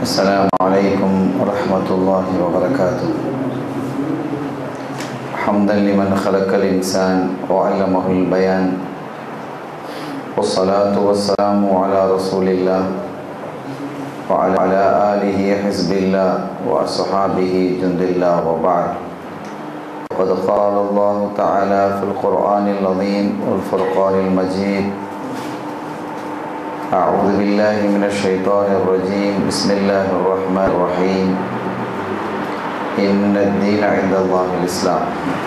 السلام عليكم ورحمة الله وبركاته حمدا لمن خلق الإنسان وعلمه البيان والصلاة والسلام على رسول الله وعلى آله حزب الله وأصحابه جند الله وبعد قد قال الله تعالى في القرآن العظيم والفرقان المجيد أعوذ بالله من الشيطان الرجيم بسم الله الرحمن الرحيم إن الدين عند الله الإسلام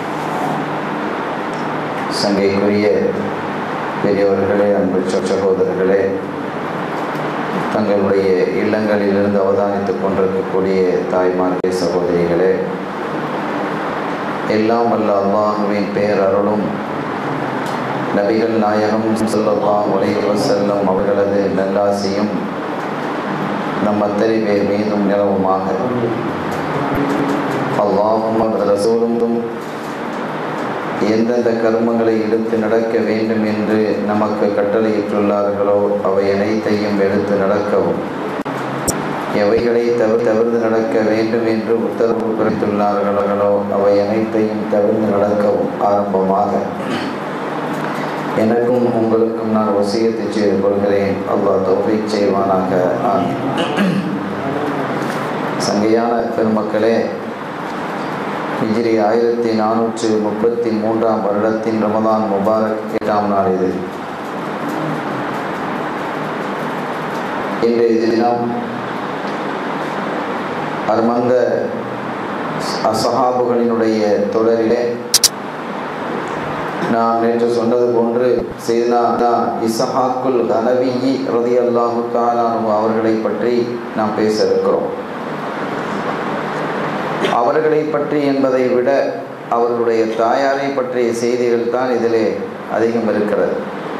சங்கைக்குரிய பெரியவர்களே அன்பு சகோதரர்களே தங்களுடைய இல்லங்களிலிருந்து அவதானித்துக் கொண்டிருக்கக்கூடிய தாய்மார்களே சகோதரிகளே எல்லாம் வல்ல அல்லாஹுவின் பேரருளும் நபிகள் நாயகம் சொல்லலாம் உலக செல்லும் அவர்களது நல்லாசியும் நம் அத்தனை பேர் மீதும் நிலவுமாக அல்லாஹும் ரசூலும் எந்தெந்த கர்மங்களை எடுத்து நடக்க வேண்டும் என்று நமக்கு கட்டளையிட்டுள்ளார்களோ அவை அனைத்தையும் எடுத்து நடக்கவும் எவைகளை தவிர தவிர்த்து நடக்க வேண்டும் என்று உத்தரவு பிறத்துள்ளார்களோ அவை அனைத்தையும் தவிர்த்து நடக்கவும் ஆரம்பமாக எனக்கும் உங்களுக்கும் நான் வசியத்தை செய்து கொள்கிறேன் அல்லாஹ் தௌஃபீக் செய்வானாக ஆமீன் சங்கையான பெருமக்களே ஹிஜ்ரி ஆயிரத்தி நானூற்று முப்பத்தி மூன்றாம் வருடத்தின் ரமதான் முபாரக் எட்டாம் நாள் இது இன்றைய தினம் அருமந்த அசஹாபுகளினுடைய தொடரிலே நான் நேற்று சொன்னது போன்று செய்தனா இசஹாக்குல் கனவியி ரதி அல்லாஹு தாலானு அவர்களை பற்றி நாம் பேச இருக்கிறோம் அவர்களை பற்றி என்பதை விட அவர்களுடைய தாயாரை பற்றிய செய்திகள் தான் இதிலே அதிகம் இருக்கிறது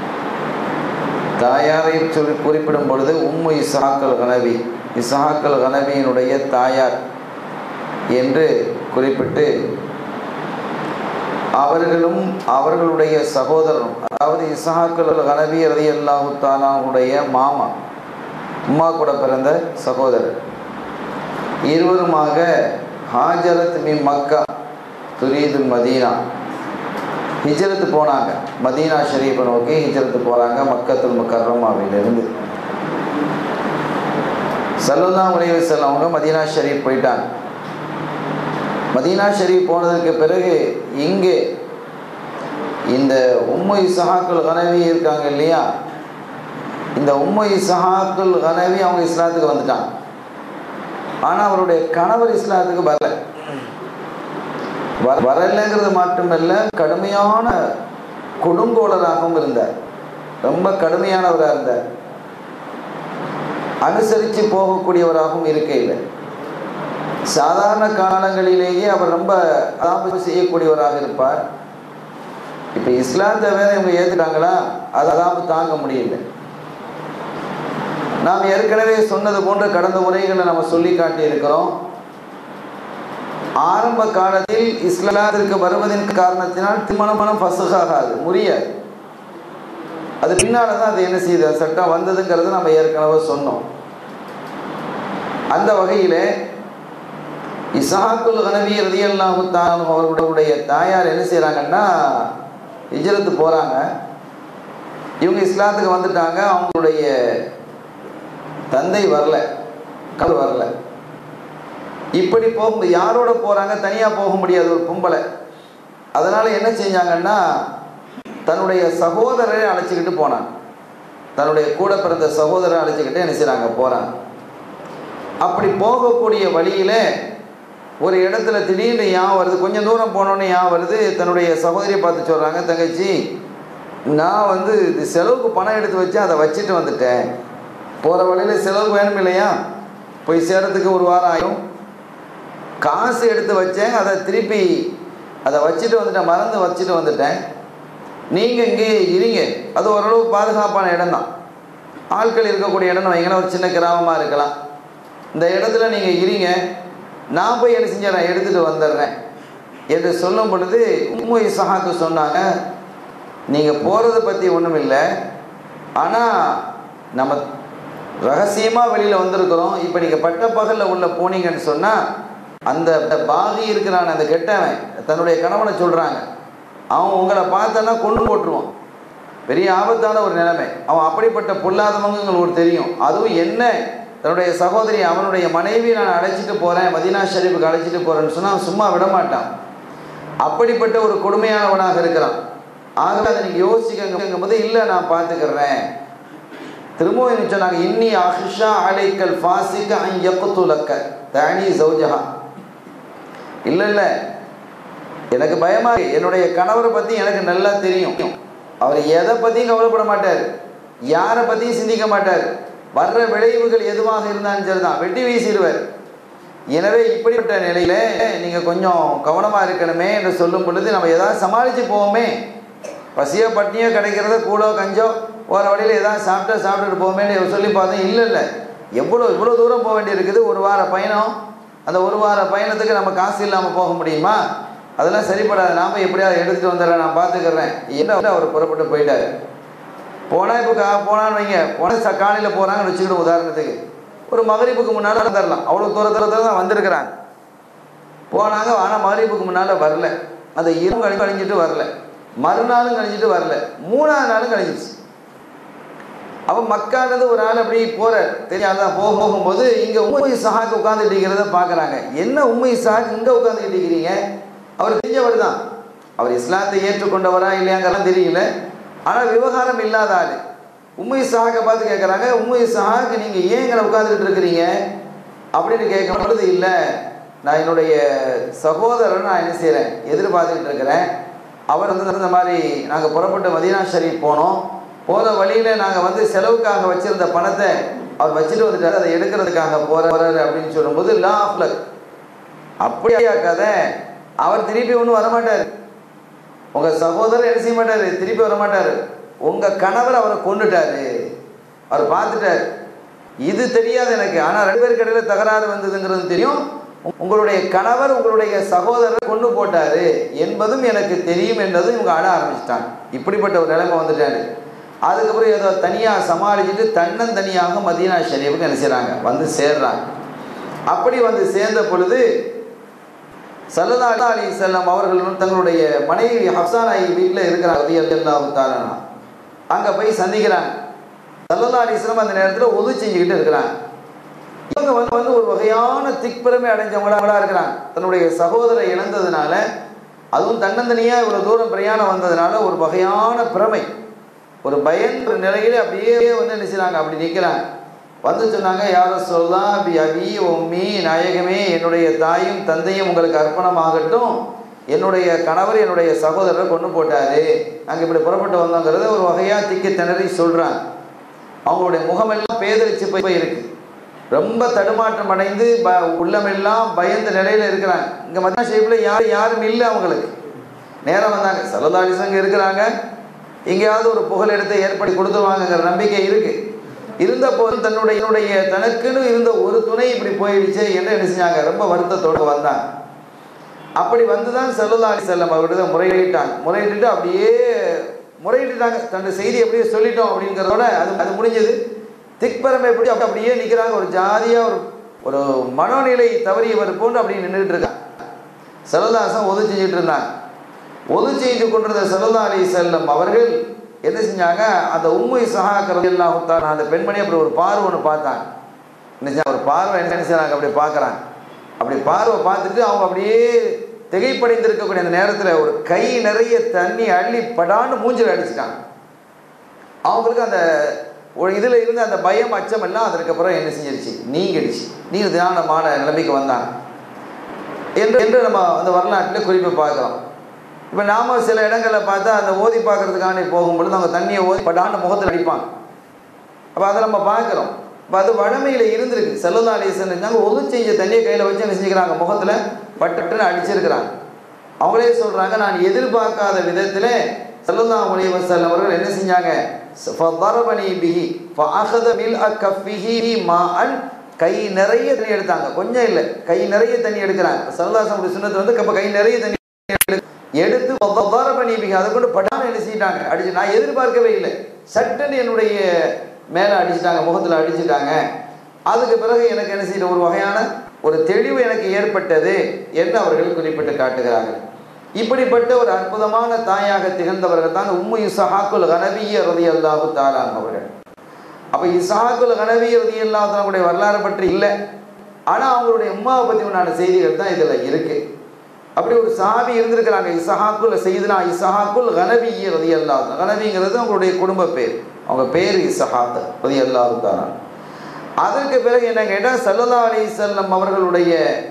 தாயாரை சொல்லி குறிப்பிடும் பொழுது உம்மு இசஹாக்கல் கனவி இசஹாக்கல் கனவியினுடைய தாயார் என்று குறிப்பிட்டு அவர்களும் அவர்களுடைய சகோதரரும் அதாவது இசஹாக்கல் கனவி ரதி அல்லாஹு தாலாவுடைய மாமா உம்மா கூட பிறந்த சகோதரர் இருவருமாக ஹாஜரத் மி மக்கா துரீது மதீனா ஹிஜரத்து போனாங்க மதீனா ஷரீஃபை நோக்கி ஹிஜரத்து போகிறாங்க மக்கத்துல் முக்கர்ரமாவிலிருந்து சல்லுல்லா உலக செல்லவங்க மதீனா ஷரீஃப் போயிட்டாங்க மதீனா ஷரீஃப் போனதுக்கு பிறகு இங்கே இந்த உம்மை சஹாக்குல் கனவி இருக்காங்க இல்லையா இந்த உம்மை சஹாக்குல் கனவி அவங்க இஸ்லாத்துக்கு வந்துட்டாங்க ஆனால் அவருடைய கணவர் இஸ்லாத்துக்கு வரல வரலைங்கிறது மட்டுமல்ல கடுமையான கொடுங்கோளராகவும் இருந்தார் ரொம்ப கடுமையானவராக இருந்தார் அனுசரித்து போகக்கூடியவராகவும் இருக்கையில் சாதாரண காலங்களிலேயே அவர் ரொம்ப அதாபு செய்யக்கூடியவராக இருப்பார் இப்போ இஸ்லாத்தை வேற இவங்க ஏற்றுட்டாங்களா அது அதாபு தாங்க முடியல நாம் ஏற்கனவே சொன்னது போன்ற கடந்த உரைகளை நம்ம சொல்லி காட்டியிருக்கிறோம் ஆரம்ப காலத்தில் இஸ்லாத்திற்கு வருவதன் காரணத்தினால் திருமணமனம் பசுகாகாது முடியாது அது பின்னால தான் அது என்ன செய்யுது சட்டம் வந்ததுங்கிறது நம்ம ஏற்கனவே சொன்னோம் அந்த வகையில் இசாக்குல் கனவி ரதியல்லாஹு தான் அவர்களுடைய தாயார் என்ன செய்கிறாங்கன்னா இஜரத்து போகிறாங்க இவங்க இஸ்லாத்துக்கு வந்துட்டாங்க அவங்களுடைய தந்தை வரல கல் வரல இப்படி போக யாரோட போகிறாங்க தனியாக போக முடியாது ஒரு பொம்பளை அதனால் என்ன செஞ்சாங்கன்னா தன்னுடைய சகோதரரை அழைச்சிக்கிட்டு போனாங்க தன்னுடைய கூட பிறந்த சகோதரரை அழைச்சிக்கிட்டு என்ன செய்கிறாங்க போகிறாங்க அப்படி போகக்கூடிய வழியில் ஒரு இடத்துல திடீர்னு ஏன் வருது கொஞ்சம் தூரம் போனோன்னே ஏன் வருது தன்னுடைய சகோதரியை பார்த்து சொல்கிறாங்க தங்கச்சி நான் வந்து இது செலவுக்கு பணம் எடுத்து வச்சு அதை வச்சுட்டு வந்துட்டேன் போகிற வழியில் செலவு வேணும் இல்லையா போய் சேரத்துக்கு ஒரு வாரம் ஆகும் காசு எடுத்து வச்சேன் அதை திருப்பி அதை வச்சுட்டு வந்துட்டேன் மறந்து வச்சுட்டு வந்துட்டேன் நீங்கள் இங்கே இருங்க அது ஓரளவு பாதுகாப்பான இடம் தான் ஆட்கள் இருக்கக்கூடிய இடம்னு வைங்கன்னா ஒரு சின்ன கிராமமாக இருக்கலாம் இந்த இடத்துல நீங்கள் இருங்க நான் போய் என்ன செஞ்சேன் நான் எடுத்துகிட்டு வந்துடுறேன் என்று சொல்லும் பொழுது உண்மை சகாக்கு சொன்னாங்க நீங்கள் போகிறத பற்றி ஒன்றும் இல்லை ஆனால் நம்ம ரகசியமாக வெளியில் வந்திருக்கிறோம் இப்போ நீங்கள் பட்டப்பகலில் உள்ள போனீங்கன்னு சொன்னால் அந்த அந்த பாகி இருக்கிறான் அந்த கெட்டவன் தன்னுடைய கணவனை சொல்கிறாங்க அவன் உங்களை பார்த்தனா கொண்டு போட்டுருவான் பெரிய ஆபத்தான ஒரு நிலைமை அவன் அப்படிப்பட்ட பொல்லாதவங்க உங்களுக்கு தெரியும் அதுவும் என்ன தன்னுடைய சகோதரி அவனுடைய மனைவி நான் அழைச்சிட்டு போகிறேன் மதீனா ஷரீஃபுக்கு அழைச்சிட்டு போகிறேன்னு சொன்னால் அவன் சும்மா விட மாட்டான் அப்படிப்பட்ட ஒரு கொடுமையானவனாக இருக்கிறான் ஆகவே அதை நீங்கள் யோசிக்கங்கும் போது இல்லை நான் பார்த்துக்கிறேன் திரும்பவும் என்ன சொன்னாங்க இன்னி அஹ்ஷா அலைக்கல் ஃபாசிக்க அன் யக்துலக்க தானி ஜௌஜஹா இல்லை இல்லை எனக்கு பயமா இருக்கு. என்னுடைய கணவரை பற்றி எனக்கு நல்லா தெரியும் அவர் எதை பற்றியும் கவலைப்பட மாட்டார் யாரை பற்றியும் சிந்திக்க மாட்டார் வர்ற விளைவுகள் எதுவாக இருந்தாலும் சரிதான் வெட்டி வீசிடுவார் எனவே இப்படிப்பட்ட நிலையில நீங்கள் கொஞ்சம் கவனமாக இருக்கணுமே என்று சொல்லும் பொழுது நம்ம ஏதாவது சமாளித்து போவோமே பசியோ பட்னியோ கிடைக்கிறத கூடோ கஞ்சோ போகிற வழியில் ஏதாவது சாப்பிட்டா சாப்பிட்டுட்டு போவோமேன்னு சொல்லி பார்த்தோம் இல்லை இல்லை எவ்வளோ இவ்வளோ தூரம் போக வேண்டியிருக்குது ஒரு வார பயணம் அந்த ஒரு வார பயணத்துக்கு நம்ம காசு இல்லாமல் போக முடியுமா அதெல்லாம் சரிப்படாது நாம் எப்படியாவது எடுத்துகிட்டு வந்துடுறேன் நான் பார்த்துக்கிறேன் என்ன அவர் புறப்பட்டு போயிட்டார் போனால் இப்போ கா போனான்னு வைங்க போனால் ச காலையில் போகிறாங்கன்னு வச்சுக்கிட்டு உதாரணத்துக்கு ஒரு மகரிப்புக்கு முன்னால் வந்துடலாம் அவ்வளோ தூர தூரத்தில் தான் வந்திருக்கிறாங்க போனாங்க ஆனால் மகரிப்புக்கு முன்னால் வரல அந்த இரவு கழி கழிஞ்சிட்டு வரல மறுநாளும் கழிஞ்சிட்டு வரல மூணாவது நாளும் கழிஞ்சிச்சு அவன் மக்கானது ஒரு ஆள் அப்படி போகிறார் தெரியாதான் போக போகும்போது இங்கே உண்மை சஹாக்கு உட்காந்துட்டு இருக்கிறத பார்க்குறாங்க என்ன உண்மை சஹாக்கு இங்கே உட்காந்துக்கிட்டு இருக்கிறீங்க அவர் தெரிஞ்சவர் தான் அவர் இஸ்லாத்தை ஏற்றுக்கொண்டவரா இல்லையாங்கிறலாம் தெரியல ஆனால் விவகாரம் இல்லாத ஆள் உண்மை சஹாக்கை பார்த்து கேட்குறாங்க உண்மை சஹாக்கு நீங்கள் ஏன் இங்கே உட்காந்துக்கிட்டு இருக்கிறீங்க அப்படின்னு கேட்கும் பொழுது இல்லை நான் என்னுடைய சகோதரன் நான் என்ன செய்கிறேன் எதிர்பார்த்துக்கிட்டு இருக்கிறேன் அவர் வந்து இந்த மாதிரி நாங்கள் புறப்பட்டு மதீனா ஷரீஃப் போனோம் போகிற வழியில் நாங்கள் வந்து செலவுக்காக வச்சுருந்த பணத்தை அவர் வச்சுட்டு வந்துட்டார் அதை எடுக்கிறதுக்காக போகிறாரு அப்படின்னு சொல்லும்போது லா ஆஃப்லக் அப்படியா கதை அவர் திருப்பி ஒன்றும் வரமாட்டார் உங்கள் சகோதரர் என்ன செய்ய மாட்டார் திருப்பி வரமாட்டார் உங்கள் கணவர் அவரை கொண்டுட்டாரு அவர் பார்த்துட்டார் இது தெரியாது எனக்கு ஆனால் ரெண்டு பேருக்கு இடையில தகராறு வந்ததுங்கிறது தெரியும் உங்களுடைய கணவர் உங்களுடைய சகோதரர் கொண்டு போட்டாரு என்பதும் எனக்கு தெரியும் என்றதும் இவங்க அழ ஆரம்பிச்சிட்டாங்க இப்படிப்பட்ட ஒரு நிலைமை வந்துட்டாரு அதுக்கப்புறம் ஏதோ தனியாக சமாளிச்சுட்டு தன்னந்தனியாக மதீனா ஷரீஃபுக்கு என்ன செய்கிறாங்க வந்து சேர்றாங்க அப்படி வந்து சேர்ந்த பொழுது சல்லல்லா அலி செல்லம் அவர்கள் தங்களுடைய மனைவி ஹப்சான் ஆகி வீட்டில் இருக்கிறாங்க ரதி அல்லாஹு தாலனா அங்கே போய் சந்திக்கிறாங்க சல்லல்லா அலிஸ்லாம் அந்த நேரத்தில் உதவி செஞ்சுக்கிட்டு இருக்கிறாங்க இவங்க வந்து வந்து ஒரு வகையான திக்பெருமை அடைஞ்சவங்களா இருக்கிறாங்க தன்னுடைய சகோதரை இழந்ததுனால அதுவும் தன்னந்தனியாக இவ்வளோ தூரம் பிரயாணம் வந்ததுனால ஒரு வகையான பிரமை ஒரு பயந்த நிலையில அப்படியே வந்து என்ன செய்றாங்க அப்படி நிற்கிறாங்க வந்து சொன்னாங்க யாரும் சொல்லலாம் அப்படி அபி உம்மி நாயகமே என்னுடைய தாயும் தந்தையும் உங்களுக்கு அர்ப்பணமாகட்டும் என்னுடைய கணவர் என்னுடைய சகோதரரை கொண்டு போட்டாரு நாங்கள் இப்படி புறப்பட்டு வந்தோங்கிறத ஒரு வகையாக திக்கி திணறி சொல்கிறாங்க அவங்களுடைய முகமெல்லாம் பேதரிச்சு போய் இருக்கு ரொம்ப தடுமாற்றம் அடைந்து ப உள்ளமெல்லாம் பயந்த நிலையில் இருக்கிறாங்க இங்கே மத்திய ஷேப்பில் யார் யாரும் இல்லை அவங்களுக்கு நேரம் வந்தாங்க சரதாடிசங்க இருக்கிறாங்க எங்கேயாவது ஒரு புகலிடத்தை ஏற்படுத்தி கொடுத்துருவாங்கங்கிற நம்பிக்கை இருக்கு இருந்த போது தன்னுடைய என்னுடைய தனக்குன்னு இருந்த ஒரு துணை இப்படி போயிடுச்சு என்று என்ன செஞ்சாங்க ரொம்ப வருத்தத்தோடு வந்தாங்க அப்படி வந்து தான் செல்லல்லா அலி செல்லம் அவர்கிட்ட முறையிட்டாங்க முறையிட்டு அப்படியே முறையிட்டுட்டாங்க தன்னுடைய செய்தி அப்படியே சொல்லிட்டோம் அப்படிங்கிறதோட அது அது முடிஞ்சது திக்பரமை எப்படி அப்படி அப்படியே நிற்கிறாங்க ஒரு ஜாதியாக ஒரு ஒரு மனோநிலை தவறியவர் போன்று அப்படி நின்றுட்டு இருக்காங்க செல்லதாசம் ஒது செஞ்சுட்டு இருந்தாங்க ஒது செய்து கொண்டிருந்த செல்லல்லா அலி செல்லம் அவர்கள் என்ன செஞ்சாங்க அந்த உண்மை சகாக்கிறது எல்லாம் அந்த பெண்மணி அப்படி ஒரு பார்வை ஒன்று பார்த்தாங்க என்ன செஞ்சாங்க ஒரு பார்வை என்ன செய்றாங்க அப்படி பார்க்குறாங்க அப்படி பார்வை பார்த்துட்டு அவங்க அப்படியே திகைப்படைந்து இருக்கக்கூடிய அந்த நேரத்தில் ஒரு கை நிறைய தண்ணி அள்ளி படான்னு மூஞ்சில் அடிச்சிட்டாங்க அவங்களுக்கு அந்த ஒரு இதில் இருந்து அந்த பயம் அச்சம் எல்லாம் அதற்கப்புறம் என்ன செஞ்சிருச்சு நீங்கிடுச்சு நீங்க தியானமான நிலைமைக்கு வந்தாங்க என்று என்று நம்ம அந்த வரலாற்றில் குறிப்பை பார்க்குறோம் இப்போ நாம சில இடங்களில் பார்த்தா அந்த ஓதி பார்க்கறதுக்காண்டி போகும்பொழுது அவங்க தண்ணியை ஓதி படாண்டு முகத்தில் அடிப்பாங்க அப்போ அதை நம்ம பார்க்குறோம் இப்போ அது வழமையில் இருந்திருக்கு செல்லல்லா அலிசன் இருந்தாங்க ஒது செஞ்ச தண்ணியை கையில் வச்சு என்ன செஞ்சுக்கிறாங்க முகத்தில் பட்டுன்னு அடிச்சிருக்கிறாங்க அவங்களே சொல்கிறாங்க நான் எதிர்பார்க்காத விதத்தில் செல்லல்லா அலி வசல்லம் அவர்கள் என்ன செஞ்சாங்க ஃபதரபனி பிஹி ஃபஅஹத மில் அக்கஃபிஹி மாஅன் கை நிறைய தண்ணி எடுத்தாங்க கொஞ்சம் இல்லை கை நிறைய தண்ணி எடுக்கிறாங்க சரதாசனுடைய சுண்ணத்து வந்து கப்ப கை நிறைய தண்ணி எடுத்து ஃபதரபனி பிஹி அதை கொண்டு படாமல் என்ன செஞ்சிட்டாங்க அடிச்சு நான் எதிர்பார்க்கவே இல்லை சட்டுன்னு என்னுடைய மேலே அடிச்சிட்டாங்க முகத்தில் அடிச்சிட்டாங்க அதுக்கு பிறகு எனக்கு என்ன செய்யற ஒரு வகையான ஒரு தெளிவு எனக்கு ஏற்பட்டது என்று அவர்கள் குறிப்பிட்டு காட்டுகிறார்கள் இப்படிப்பட்ட ஒரு அற்புதமான தாயாக திகழ்ந்தவர்கள் தான் உம்மு இசஹாக்குல் கனவிய ரதி அல்லாஹு தாலான் அவர்கள் அப்போ இசாக்குல் கனவி ரதி அல்லாஹுடைய வரலாறு பற்றி இல்லை ஆனால் அவங்களுடைய உம்மாவை பற்றி உண்டான செய்திகள் தான் இதில் இருக்கு அப்படி ஒரு சாபி இருந்திருக்கிறாங்க இசஹாக்குல் செய்துனா இசஹாக்குல் கனவி ரதி அல்லாஹ் கனவிங்கிறது அவங்களுடைய குடும்ப பேர் அவங்க பேர் இசஹாத் ரதி அல்லாஹு தாலான் அதற்கு பிறகு என்ன கேட்டால் சல்லல்லா அலி செல்லம் அவர்களுடைய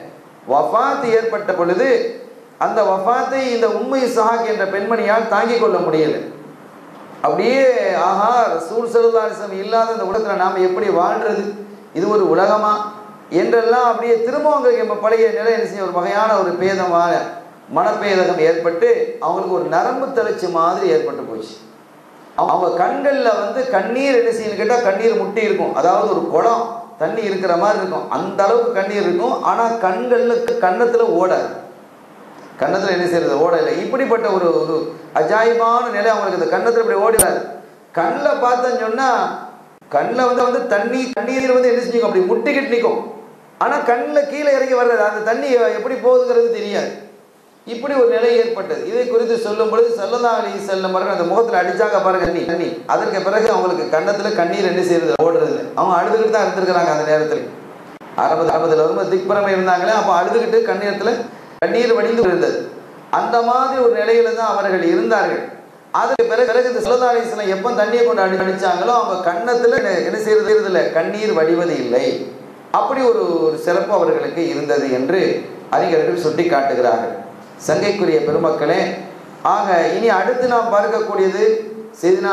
வஃபாத் ஏற்பட்ட பொழுது அந்த வஃபாத்தை இந்த உண்மை சஹாக் என்ற பெண்மணியால் தாங்கிக் கொள்ள முடியலை அப்படியே ஆஹா ரசூல் சல்லா அலிஸ்லம் இல்லாத இந்த உலகத்தில் நாம் எப்படி வாழ்றது இது ஒரு உலகமா என்றெல்லாம் அப்படியே திரும்ப அவங்களுக்கு நம்ம பழைய நிலை என்ன செய்ய ஒரு வகையான ஒரு பேதமான மனப்பேதகம் ஏற்பட்டு அவங்களுக்கு ஒரு நரம்பு தளர்ச்சி மாதிரி ஏற்பட்டு போச்சு அவங்க கண்களில் வந்து கண்ணீர் என்ன செய்யணும் கேட்டால் கண்ணீர் முட்டி இருக்கும் அதாவது ஒரு குளம் தண்ணி இருக்கிற மாதிரி இருக்கும் அந்த அளவுக்கு கண்ணீர் இருக்கும் ஆனால் கண்களுக்கு கன்னத்தில் ஓடாது கன்னத்தில் என்ன செய்யறது ஓடலை இப்படிப்பட்ட ஒரு ஒரு அஜாயமான நிலை அவங்களுக்கு இந்த கன்னத்தில் இப்படி ஓடிடாது கண்ணில் பார்த்தேன்னு சொன்னால் கண்ணில் வந்து வந்து தண்ணி கண்ணீர் வந்து என்ன செஞ்சுக்கும் அப்படி முட்டிக்கிட்டு நிற்கும் ஆனால் கண்ணில் கீழே இறங்கி வர்றது அந்த தண்ணி எப்படி போகுதுங்கிறது தெரியாது இப்படி ஒரு நிலை ஏற்பட்டது இதை குறித்து சொல்லும் பொழுது சல்லல்லா அலி செல்லம் அவர்கள் அந்த முகத்தில் அடிச்சாங்க பாருங்க தண்ணி தண்ணி அதற்கு பிறகு அவங்களுக்கு கன்னத்தில் கண்ணீர் என்ன செய்யறது ஓடுறது அவங்க அழுதுகிட்டு தான் இருந்திருக்கிறாங்க அந்த நேரத்தில் அறுபது அறுபதுல ரொம்ப திக்பரமை இருந்தாங்களே அப்போ அழுதுகிட்டு கண்ணீரத்தில் கண்ணீர் வடிந்து இருந்தது அந்த மாதிரி ஒரு நிலையில தான் அவர்கள் இருந்தார்கள் அதுக்கு பிறகு பிறகு இந்த சல்லல்லா அலி செல்லம் எப்போ தண்ணியை கொண்டு அடி அடிச்சாங்களோ அவங்க கன்னத்தில் என்ன செய்யறது இல்லை கண்ணீர் வடிவது இல்லை அப்படி ஒரு ஒரு சிறப்பு அவர்களுக்கு இருந்தது என்று அறிஞர்கள் சுட்டி காட்டுகிறார்கள் சங்கைக்குரிய பெருமக்களே ஆக இனி அடுத்து நாம் பார்க்கக்கூடியது செய்தினா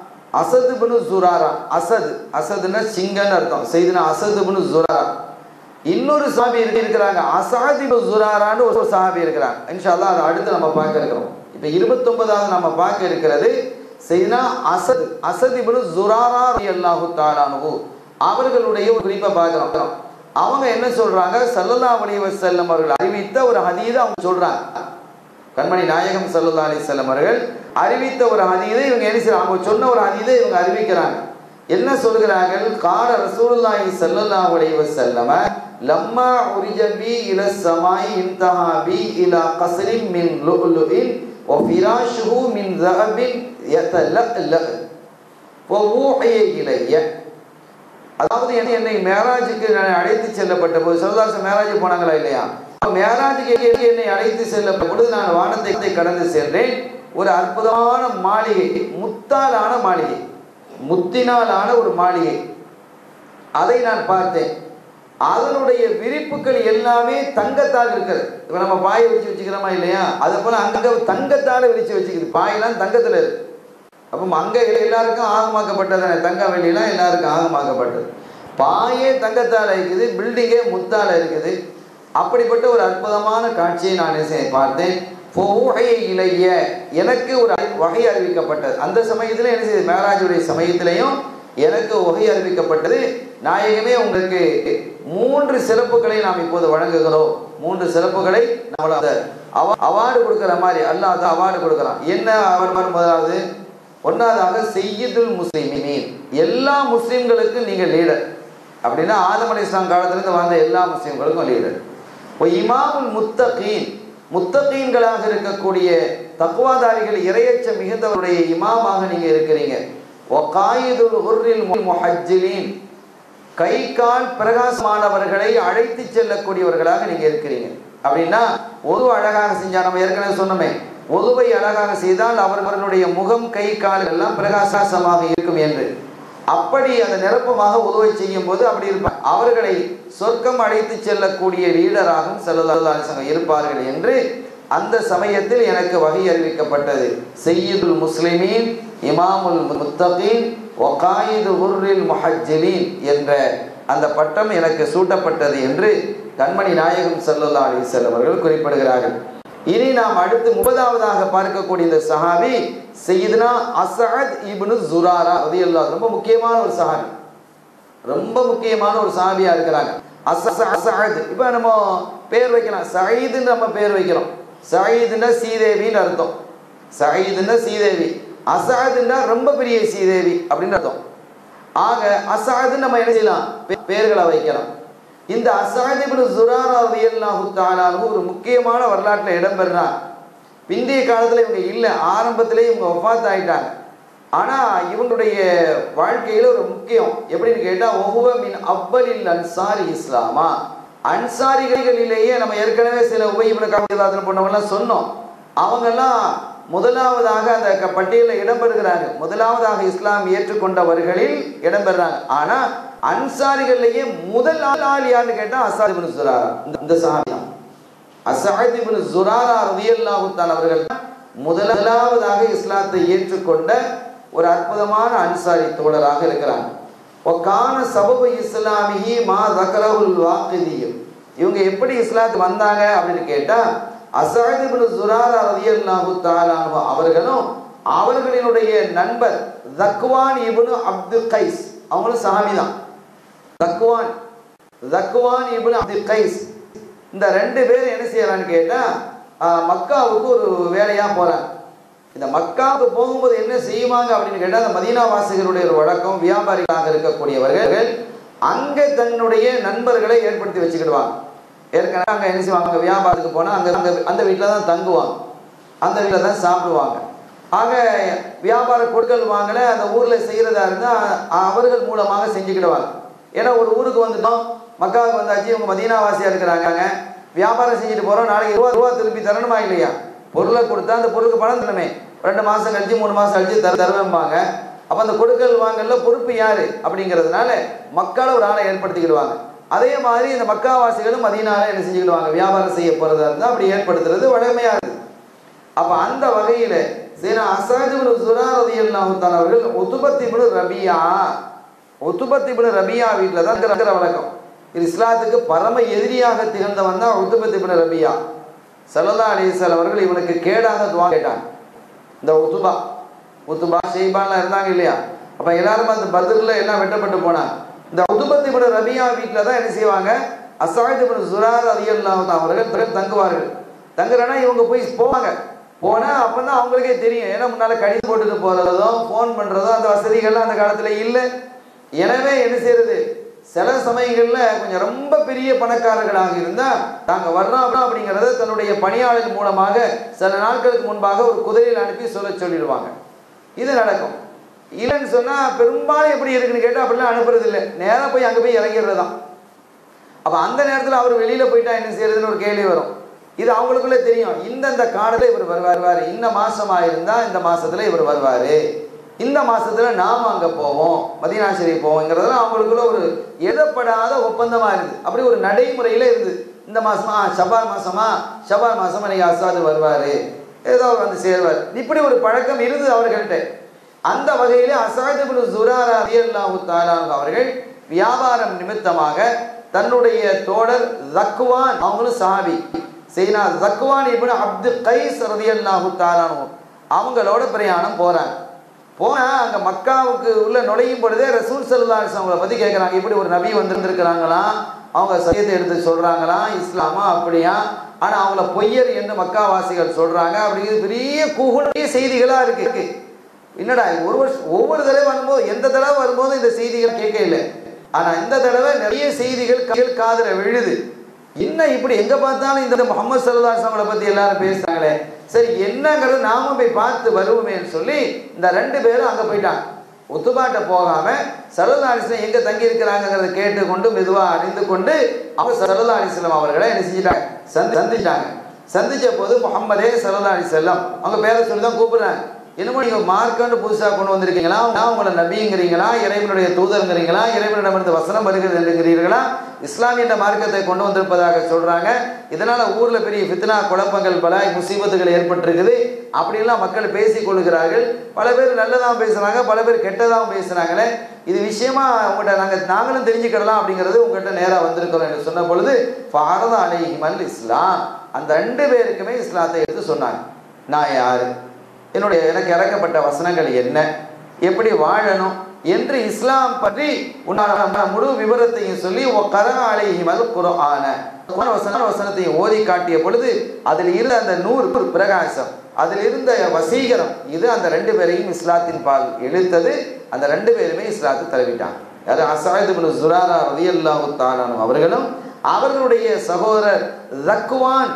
அசது பினு ஜுராரா அசது அசதுன்னா சிங்கன்னு அர்த்தம் செய்தினா அசது பினு ஜுராரா இன்னொரு சாபி இருக்கிறாங்க அசாதி ஜுராரான்னு ஒரு சாபி இருக்கிறாங்க இன்ஷால்லா அதை அடுத்து நம்ம பார்க்க இருக்கிறோம் இப்போ இருபத்தொன்பதாவது நம்ம பார்க்க இருக்கிறது செய்தினா அசது அசதி பினு ஜுராரா அல்லாஹு தாலானு அவர்களுடைய ஒரு குறிப்பை பார்க்குறோம் அவங்க என்ன சொல்றாங்க சல்லல்லா அலி வசல்லம் அவர்கள் அறிவித்த ஒரு ஹதீதை அவங்க சொல்றாங்க கண்மணி நாயகம் சல்லல்லா அலி செல்லம் அவர்கள் அறிவித்த ஒரு ஹதீதை இவங்க என்ன செய்யறாங்க அவங்க சொன்ன ஒரு ஹதீதை இவங்க அறிவிக்கிறாங்க என்ன சொல்கிறார்கள் கால ரசூலுல்லாஹி ஸல்லல்லாஹு அலைஹி வஸல்லம லம்மா உரிஜபி இல சமாய் இன்தஹா பி இலா கஸ்ரின் மின் லுலுஇன் வ ஃபிராஷுஹு மின் ذهب يتلألأ ووحي இலைய அதாவது என்ன என்னை மேராஜுக்கு நான் அழைத்து செல்லப்பட்ட போது சொல்லதாச மேராஜ் போனாங்களா இல்லையா மேராஜுக்கு என்னை அழைத்து செல்லப்பட்ட பொழுது நான் வானத்தை கடந்து சென்றேன் ஒரு அற்புதமான மாளிகை முத்தாலான மாளிகை முத்தினாலான ஒரு மாளிகை அதை நான் பார்த்தேன் அதனுடைய விரிப்புகள் எல்லாமே தங்கத்தால் இருக்கிறது இப்போ நம்ம பாயை வச்சு வச்சுக்கிறோமா இல்லையா அதை போல அங்க தங்கத்தால் விரிச்சு வச்சுக்குது பாயெல்லாம் தங்கத்தில் இருக்கு அப்போ அங்கே எல்லாருக்கும் ஆகமாக்கப்பட்டது தங்க வெள்ளிலாம் எல்லாருக்கும் ஆகமாக்கப்பட்டது பாயே தங்கத்தால் இருக்குது பில்டிங்கே முத்தால் இருக்குது அப்படிப்பட்ட ஒரு அற்புதமான காட்சியை நான் பார்த்தேன் வகை இளைய எனக்கு ஒரு வகை அறிவிக்கப்பட்டது அந்த சமயத்தில் என்ன செய்யுது மேராஜுடைய சமயத்திலையும் எனக்கு வகை அறிவிக்கப்பட்டது நாயகமே உங்களுக்கு மூன்று சிறப்புகளை நாம் இப்போது வழங்குகிறோம் மூன்று சிறப்புகளை நம்மள அவார்டு கொடுக்குற மாதிரி அல்லாத அவார்டு கொடுக்குறான் என்ன அவார்டு முதலாவது ஒன்றாவதாக செய்யுதுல் முஸ்லிமீன் எல்லா முஸ்லீம்களுக்கும் நீங்கள் லீடர் அப்படின்னா ஆதம் அலி இஸ்லாம் காலத்திலிருந்து வாழ்ந்த எல்லா முஸ்லீம்களுக்கும் லீடர் இப்போ இமாமுல் முத்தகீன் முத்தகீன்களாக இருக்கக்கூடிய தக்குவாதாரிகள் இரையச்சம் மிகுந்தவருடைய இமாமாக நீங்கள் இருக்கிறீங்க ஒகாயிதுல் ஹுர்ரில் முஹஜ்ஜிலீன் கை கால் பிரகாசமானவர்களை அழைத்து செல்லக்கூடியவர்களாக நீங்கள் இருக்கிறீங்க அப்படின்னா ஒரு அழகாக செஞ்சா நம்ம ஏற்கனவே சொன்னோமே ஒதுவை அழகாக செய்தால் அவர்களுடைய முகம் கை கால்கள் எல்லாம் பிரகாசமாக இருக்கும் என்று அப்படி அந்த நிரப்பமாக உதவை செய்யும் போது அப்படி இருப்பார் அவர்களை சொர்க்கம் அழைத்து செல்லக்கூடிய லீடராகவும் செல்லலாசங்க இருப்பார்கள் என்று அந்த சமயத்தில் எனக்கு வகை அறிவிக்கப்பட்டது செய்யுதுல் முஸ்லிமீன் இமாமுல் முத்தகீன் ஒகாயிது உர்ரில் முஹஜ்ஜிலீன் என்ற அந்த பட்டம் எனக்கு சூட்டப்பட்டது என்று கண்மணி நாயகம் சல்லல்லா அலிசல் அவர்கள் குறிப்பிடுகிறார்கள் இனி நாம் அடுத்து முப்பதாவதாக பார்க்கக்கூடிய இந்த சஹாபி செய்யுதுனா அசஹத் இப்னு ஜுராரா அது எல்லாம் ரொம்ப முக்கியமான ஒரு சஹாபி ரொம்ப முக்கியமான ஒரு சஹாபியா இருக்கிறாங்க அசஹத் இப்போ நம்ம பேர் வைக்கலாம் சயீதுன்னு நம்ம பேர் வைக்கிறோம் சயீதுன்னா சீதேவின்னு அர்த்தம் சயீதுன்னா சீதேவி அசஹத்னா ரொம்ப பெரிய சீதேவி அப்படின்னு அர்த்தம் ஆக அசாது நம்ம என்ன செய்யலாம் பே- பெயர்களை வைக்கலாம் இந்த அசாது இப்னு ஜுராரா ரலியல்லாஹு தஆலாஹு ஒரு முக்கியமான வரலாற்றில் இடம்பெறார் பிந்தைய காலத்துல இவங்க இல்லை ஆரம்பத்திலே இவங்க ஒஃபாத் ஆயிட்டாங்க ஆனா இவங்களுடைய வாழ்க்கையில ஒரு முக்கியம் எப்படின்னு கேட்டா ஒவ்வொரு மின் அவ்வலில் அன்சாரி இஸ்லாமா அன்சாரிகளிலேயே நம்ம ஏற்கனவே சில உபயோக காவலாத்தில் போனவங்கலாம் சொன்னோம் அவங்கெல்லாம் முதலாவதாக அந்த க- பட்டியலில் இடம்பெறுகிறாங்க முதலாவதாக இஸ்லாம் ஏற்றுக்கொண்டவர்களில் இடம்பெறாங்க ஆனா அன்சாரிகள்லயே முதல் ஆள் ஆள் யாருன்னு கேட்டா அசாத் இப்னு சுராரா இந்த- இந்த சஹாபி தான் அசாத் இப்னு சுராரா ரலியல்லாஹு தஆலா அவர்கள் முதலாவதாக இஸ்லாத்தை ஏற்றுக்கொண்ட ஒரு அற்புதமான அன்சாரி தோழராக இருக்கிறாங்க ஒக்கான சபபு இஸ்லாமிஹி மா தக்கரவுல் வாக்கிதியும் இவங்க எப்படி இஸ்லாத்துக்கு வந்தாங்க அப்படின்னு கேட்டா அசாத் இப்னு சுராரா ரலியல்லாஹு தஆலா அன்ஹு அவர்களும் அவர்களினுடைய நண்பர் தக்வான் இப்னு அப்துல் கைஸ் அவங்களும் சஹாபி தான் தக்வான் தக்வான் இப்னு அப்துல் கைஸ் இந்த ரெண்டு பேரும் என்ன செய்யறான்னு கேட்டா ஆஹ், மக்காவுக்கு ஒரு வேலையா போறாங்க இந்த மக்காவுக்கு போகும்போது என்ன செய்வாங்க அப்படின்னு கேட்டா அந்த மதீனா வாசிகளுடைய ஒரு வழக்கம் வியாபாரிகளாக இருக்கக்கூடியவர்கள் அங்க தன்னுடைய நண்பர்களை ஏற்படுத்தி வச்சுக்கிடுவாங்க ஏற்கனவே அங்க என்ன செய்வாங்க அங்க வியாபாரத்துக்கு போனா அங்க அங்க அந்த வீட்டில் தான் தங்குவாங்க அந்த வீட்டில் தான் சாப்பிடுவாங்க ஆக வியாபார பொருட்கள் வாங்கல அந்த ஊர்ல செய்யறதா இருந்தா அ- அவர்கள் மூலமாக செஞ்சுக்கிடுவாங்க ஏன்னா ஒரு ஊருக்கு வந்துட்டோம் மக்காவுக்கு வந்தாச்சு இவங்க மதீனாவாசியா இருக்கிறாங்க வியாபாரம் செஞ்சுட்டு போறோம் நாளைக்கு ரூபா ரூபா திருப்பி தரணுமா இல்லையா பொருளை கொடுத்தா அந்த பொருளுக்கு பணம் தரணுமே ரெண்டு மாசம் கழிச்சு மூணு மாசம் கழிச்சு தர தருவேம்பாங்க அப்ப அந்த கொடுக்கல் வாங்கல்ல பொறுப்பு யாரு அப்படிங்கிறதுனால மக்களை ஒரு ஆளை ஏற்படுத்திக்கிடுவாங்க அதே மாதிரி இந்த மக்காவாசிகளும் மதீனால என்ன செஞ்சுக்கிடுவாங்க வியாபாரம் செய்ய போறதா இருந்தா அப்படி ஏற்படுத்துறது வழமையா இருக்குது அப்ப அந்த வகையில சீனா அசாஜிபுல் சுராரதியல்லாஹு தான் அவர்கள் உத்துபத்திபுல் ரபியா உத்துபத்திபுல் ரபியா வீட்டில் தான் இருக்கிற வழக்கம் இது இஸ்லாத்துக்கு பரம எதிரியாக திகழ்ந்தவன் தான் உத்துபத்திபுல் ரபியா சல்லல்லா அலிஸ்லாம் அவர்கள் இவனுக்கு கேடாக துவா கேட்டாங்க இந்த உத்துபா உத்துபா ஷெய்பான்லாம் இருந்தாங்க இல்லையா அப்ப எல்லாரும் அந்த பதிரில் எல்லாம் வெட்டப்பட்டு போனாங்க இந்த உத்துபத்திபுல் ரபியா வீட்டில் தான் என்ன செய்வாங்க அசாஜிபுல் சுரார் அதியல்லாஹு அவர்கள் தங்குவார்கள் தங்குறனா இவங்க போய் போவாங்க போனா அப்பதான் அவங்களுக்கே தெரியும் ஏன்னா முன்னால கடிதம் போட்டுட்டு போறதும் ஃபோன் பண்றதும் அந்த வசதிகள்லாம் அந்த காலத்துல இல்லை எனவே என்ன செய்யறது சில சமயங்கள்ல கொஞ்சம் ரொம்ப பெரிய பணக்காரர்களாக இருந்தா தாங்க வர்றோம் அப்படிங்கறத தன்னுடைய பணியாளர் மூலமாக சில நாட்களுக்கு முன்பாக ஒரு குதிரையில் அனுப்பி சொல்ல சொல்லிடுவாங்க இது நடக்கும் இல்லைன்னு சொன்னா பெரும்பாலும் எப்படி இருக்குன்னு கேட்டா அப்படிலாம் அனுப்புறது இல்லை நேரா போய் அங்க போய் இறங்கிடுறது தான் அப்ப அந்த நேரத்துல அவர் வெளியில போயிட்டா என்ன செய்யறதுன்னு ஒரு கேள்வி வரும் இது அவங்களுக்குள்ளே தெரியும் இந்தந்த காலத்துல இவர் வருவார் இந்த மாசமா இருந்தா இந்த மாசத்துல இவர் வருவாரு இந்த மாசத்துல நாம அங்க போவோம் மதீனா ஷெரீஃப் போவோங்கிறதுலாம் அவங்களுக்குள்ள ஒரு எழுதப்படாத ஒப்பந்தமா இருக்குது அப்படி ஒரு நடைமுறையில இருந்து இந்த மாசமா ஆ, ஷபார் மாசமா ஷபார் மாசம் எனக்கு அசாது வருவாரு ஏதோ அவர் வந்து சேர்வார் இப்படி ஒரு பழக்கம் இருந்தது அவர்கள்ட்ட அந்த வகையிலே அசாது பின் சுராரா ரலியல்லாஹு தஆலா அன்ஹு அவர்கள் வியாபாரம் நிமித்தமாக தன்னுடைய தோழர் ஜக்வான் அவங்களும் சாபி செய்னா ஜக்வான் இப்னு அப்து கைஸ் ரலியல்லாஹு தஆலா அன்ஹு அவங்களோட பிரயாணம் போறாங்க போனா அங்க மக்காவுக்கு உள்ள நுழையும் பொழுதே ரசூல் ஸல்லல்லாஹு அலைஹி அவங்கள பத்தி கேட்குறாங்க இப்படி ஒரு நபி வந்திருந்திருக்கிறாங்களாம் அவங்க சத்தியத்தை எடுத்து சொல்றாங்களாம் இஸ்லாமா அப்படியா ஆனா அவங்கள பொய்யர் என்று மக்காவாசிகள் சொல்றாங்க அப்படிங்கிறது பெரிய குகுடைய செய்திகளா இருக்கு என்னடா இது ஒரு வருஷம் ஒவ்வொரு தடவை வரும்போது எந்த தடவை வரும்போது இந்த செய்திகள் கேட்க இல்லை ஆனா இந்த தடவை நிறைய செய்திகள் கா- காதுல விழுது என்ன இப்படி எங்க பார்த்தாலும் இந்த முகமது சல்லாசங்களை பத்தி எல்லாரும் பேசுறாங்களே சரி என்னங்கிறது நாமும் போய் பார்த்து வருவோமேன்னு சொல்லி இந்த ரெண்டு பேரும் அங்க போயிட்டாங்க ஒத்துபாட்ட போகாம சரதா அலிஸ்லாம் எங்க தங்கி இருக்கிறாங்கிறத கேட்டு கொண்டு மெதுவா அறிந்து கொண்டு அவங்க சரதா அலிஸ்லாம் அவர்களை என்ன செஞ்சிட்டாங்க சந்தி சந்திச்சாங்க சந்திச்ச போது முகம்மதே சரதா அலிஸ்லாம் அவங்க பேரை சொல்லி தான் கூப்பிடுறாங்க என்னமோ நீங்க மார்க்கன்னு புதுசா கொண்டு வந்திருக்கீங்களா நான் உங்களை நபிங்கிறீங்களா இறைவனுடைய தூதருங்கிறீங்களா இறைவனிடமிருந்து வசனம் வருகிறது என்கிறீர்களா இஸ்லாம் என்ற மார்க்கத்தை கொண்டு வந்திருப்பதாக சொல்றாங்க இதனால ஊர்ல பெரிய ஃபித்னா குழப்பங்கள் பல முசீபத்துகள் ஏற்பட்டிருக்குது அப்படியெல்லாம் மக்கள் பேசிக் கொள்கிறார்கள் பல பேர் நல்லதாகவும் பேசுறாங்க பல பேர் கெட்டதாகவும் பேசுறாங்களே இது விஷயமா உங்கள்கிட்ட நாங்க நாங்களும் தெரிஞ்சுக்கிடலாம் அப்படிங்கிறது உங்கள்கிட்ட நேரா வந்திருக்கிறோம் என்று சொன்ன பொழுது ஃபாரத அலைஹிமல் இஸ்லாம் அந்த ரெண்டு பேருக்குமே இஸ்லாத்தை எடுத்து சொன்னாங்க நான் யாரு என்னுடைய எனக்கு இறக்கப்பட்ட வசனங்கள் என்ன எப்படி வாழணும் என்று இஸ்லாம் பற்றி உன்னான முழு விவரத்தையும் சொல்லி கர அலைஹிமல் குரான வசன வசனத்தையும் ஓதி காட்டிய பொழுது அதில் இருந்த அந்த நூறு பிரகாசம் அதில் இருந்த வசீகரம் இது அந்த ரெண்டு பேரையும் இஸ்லாத்தின் பால் இழுத்தது அந்த ரெண்டு பேருமே இஸ்லாத்தை தழுவிட்டாங்க யாரு அசாயது பின் சுராரா ரதியல்லாஹு தாலானும் அவர்களும் அவர்களுடைய சகோதரர் ஜக்குவான்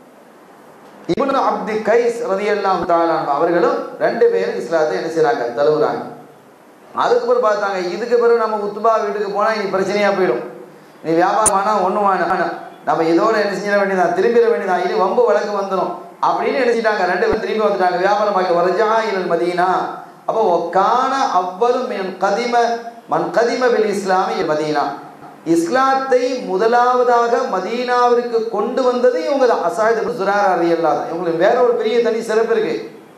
இப்னு அப்தி கைஸ் ரதியல்லாஹு தாலானும் அவர்களும் ரெண்டு பேரும் இஸ்லாத்தை என்ன செய்றாங்க தழுவுறாங்க அதுக்கு பிறகு பார்த்தாங்க இதுக்கு பிறகு நம்ம உத்துபா வீட்டுக்கு போனால் இனி பிரச்சனையாக போயிடும் நீ வியாபாரம் ஆனால் ஒன்றும் வேணாம் நம்ம இதோட என்ன செஞ்சிட வேண்டியதான் திரும்பிட வேண்டியதான் இனி வம்பு வழக்கு வந்துடும் அப்படின்னு நினைச்சிட்டாங்க ரெண்டு பேரும் திரும்பி வந்துட்டாங்க வியாபாரமாக்கி வரஜா இலன் மதீனா அப்போ ஒக்கான அவ்வளவு என் கதிம மன் கதிம பில் இஸ்லாமி மதீனா இஸ்லாத்தை முதலாவதாக மதீனாவிற்கு கொண்டு வந்தது இவங்க தான் அசாயுது சுராரா ரதியல்லாஹ் இவங்களுக்கு வேற ஒரு பெரிய தனி சிறப்பு இருக்கு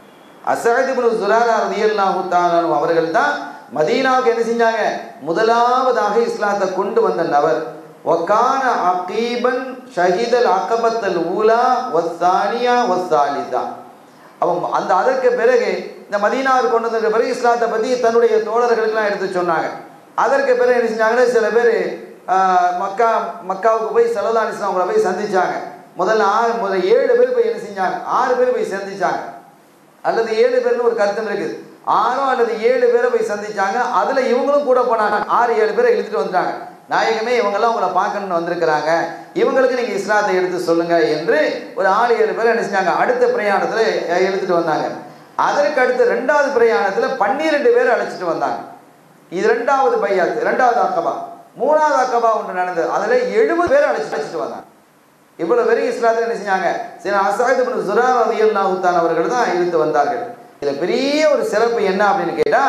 அசாயுது சுராரா ரதியல்லாஹு தாலானு அவர்கள் தான் மதீனாவுக்கு என்ன செஞ்சாங்க முதலாவதாக இஸ்லாத்தை கொண்டு வந்த நபர் ஒக்கான அகீபன் ஷஹீதல் அகபத்தல் ஊலா ஒத்தானியா ஒத்தாலிதா அவன் அந்த அதற்கு பிறகு இந்த மதீனாவுக்கு கொண்டு வந்ததுக்கு பிறகு இஸ்லாத்தை பற்றி தன்னுடைய தோழர்களுக்கெல்லாம் எடுத்து சொன்னாங்க அதற்கு பிறகு என்ன செஞ்சாங்கன்னா சில பேர் மக்கா மக்காவுக்கு போய் சலதா இஸ்லாம் அவங்கள போய் சந்திச்சாங்க முதல்ல ஆறு முதல்ல ஏழு பேர் போய் என்ன செஞ்சாங்க ஆறு பேர் போய் சந்திச்சாங்க அல்லது ஏழு பேர்னு ஒரு கருத்தம் இருக்குது ஆறோ அல்லது ஏழு பேரை போய் சந்திச்சாங்க அதுல இவங்களும் கூட போனாங்க ஆறு ஏழு பேரை இழுத்துட்டு வந்துட்டாங்க நாயகமே இவங்கெல்லாம் உங்களை பார்க்கணும்னு வந்திருக்கிறாங்க இவங்களுக்கு நீங்க இஸ்லாத்தை எடுத்து சொல்லுங்க என்று ஒரு ஆறு ஏழு பேரை என்ன செஞ்சாங்க அடுத்த பிரயாணத்துல எடுத்துட்டு வந்தாங்க அதற்கு அடுத்து ரெண்டாவது பிரயாணத்துல பன்னிரெண்டு பேர் அழைச்சிட்டு வந்தாங்க இது ரெண்டாவது பையாத்து ரெண்டாவது அக்கபா மூணாவது அக்கபா ஒன்று நடந்தது அதுல எழுபது பேர் அழைச்சிட்டு அழைச்சிட்டு வந்தாங்க இவ்வளவு பேரும் இஸ்லாத்தில் என்ன செஞ்சாங்க சரி அசாயது பண்ண சுரார் அலியல்லா உத்தான் அவர்கள் தான் இழுத்து வந்தார்கள் இதுல பெரிய ஒரு சிறப்பு என்ன அப்படின்னு கேட்டா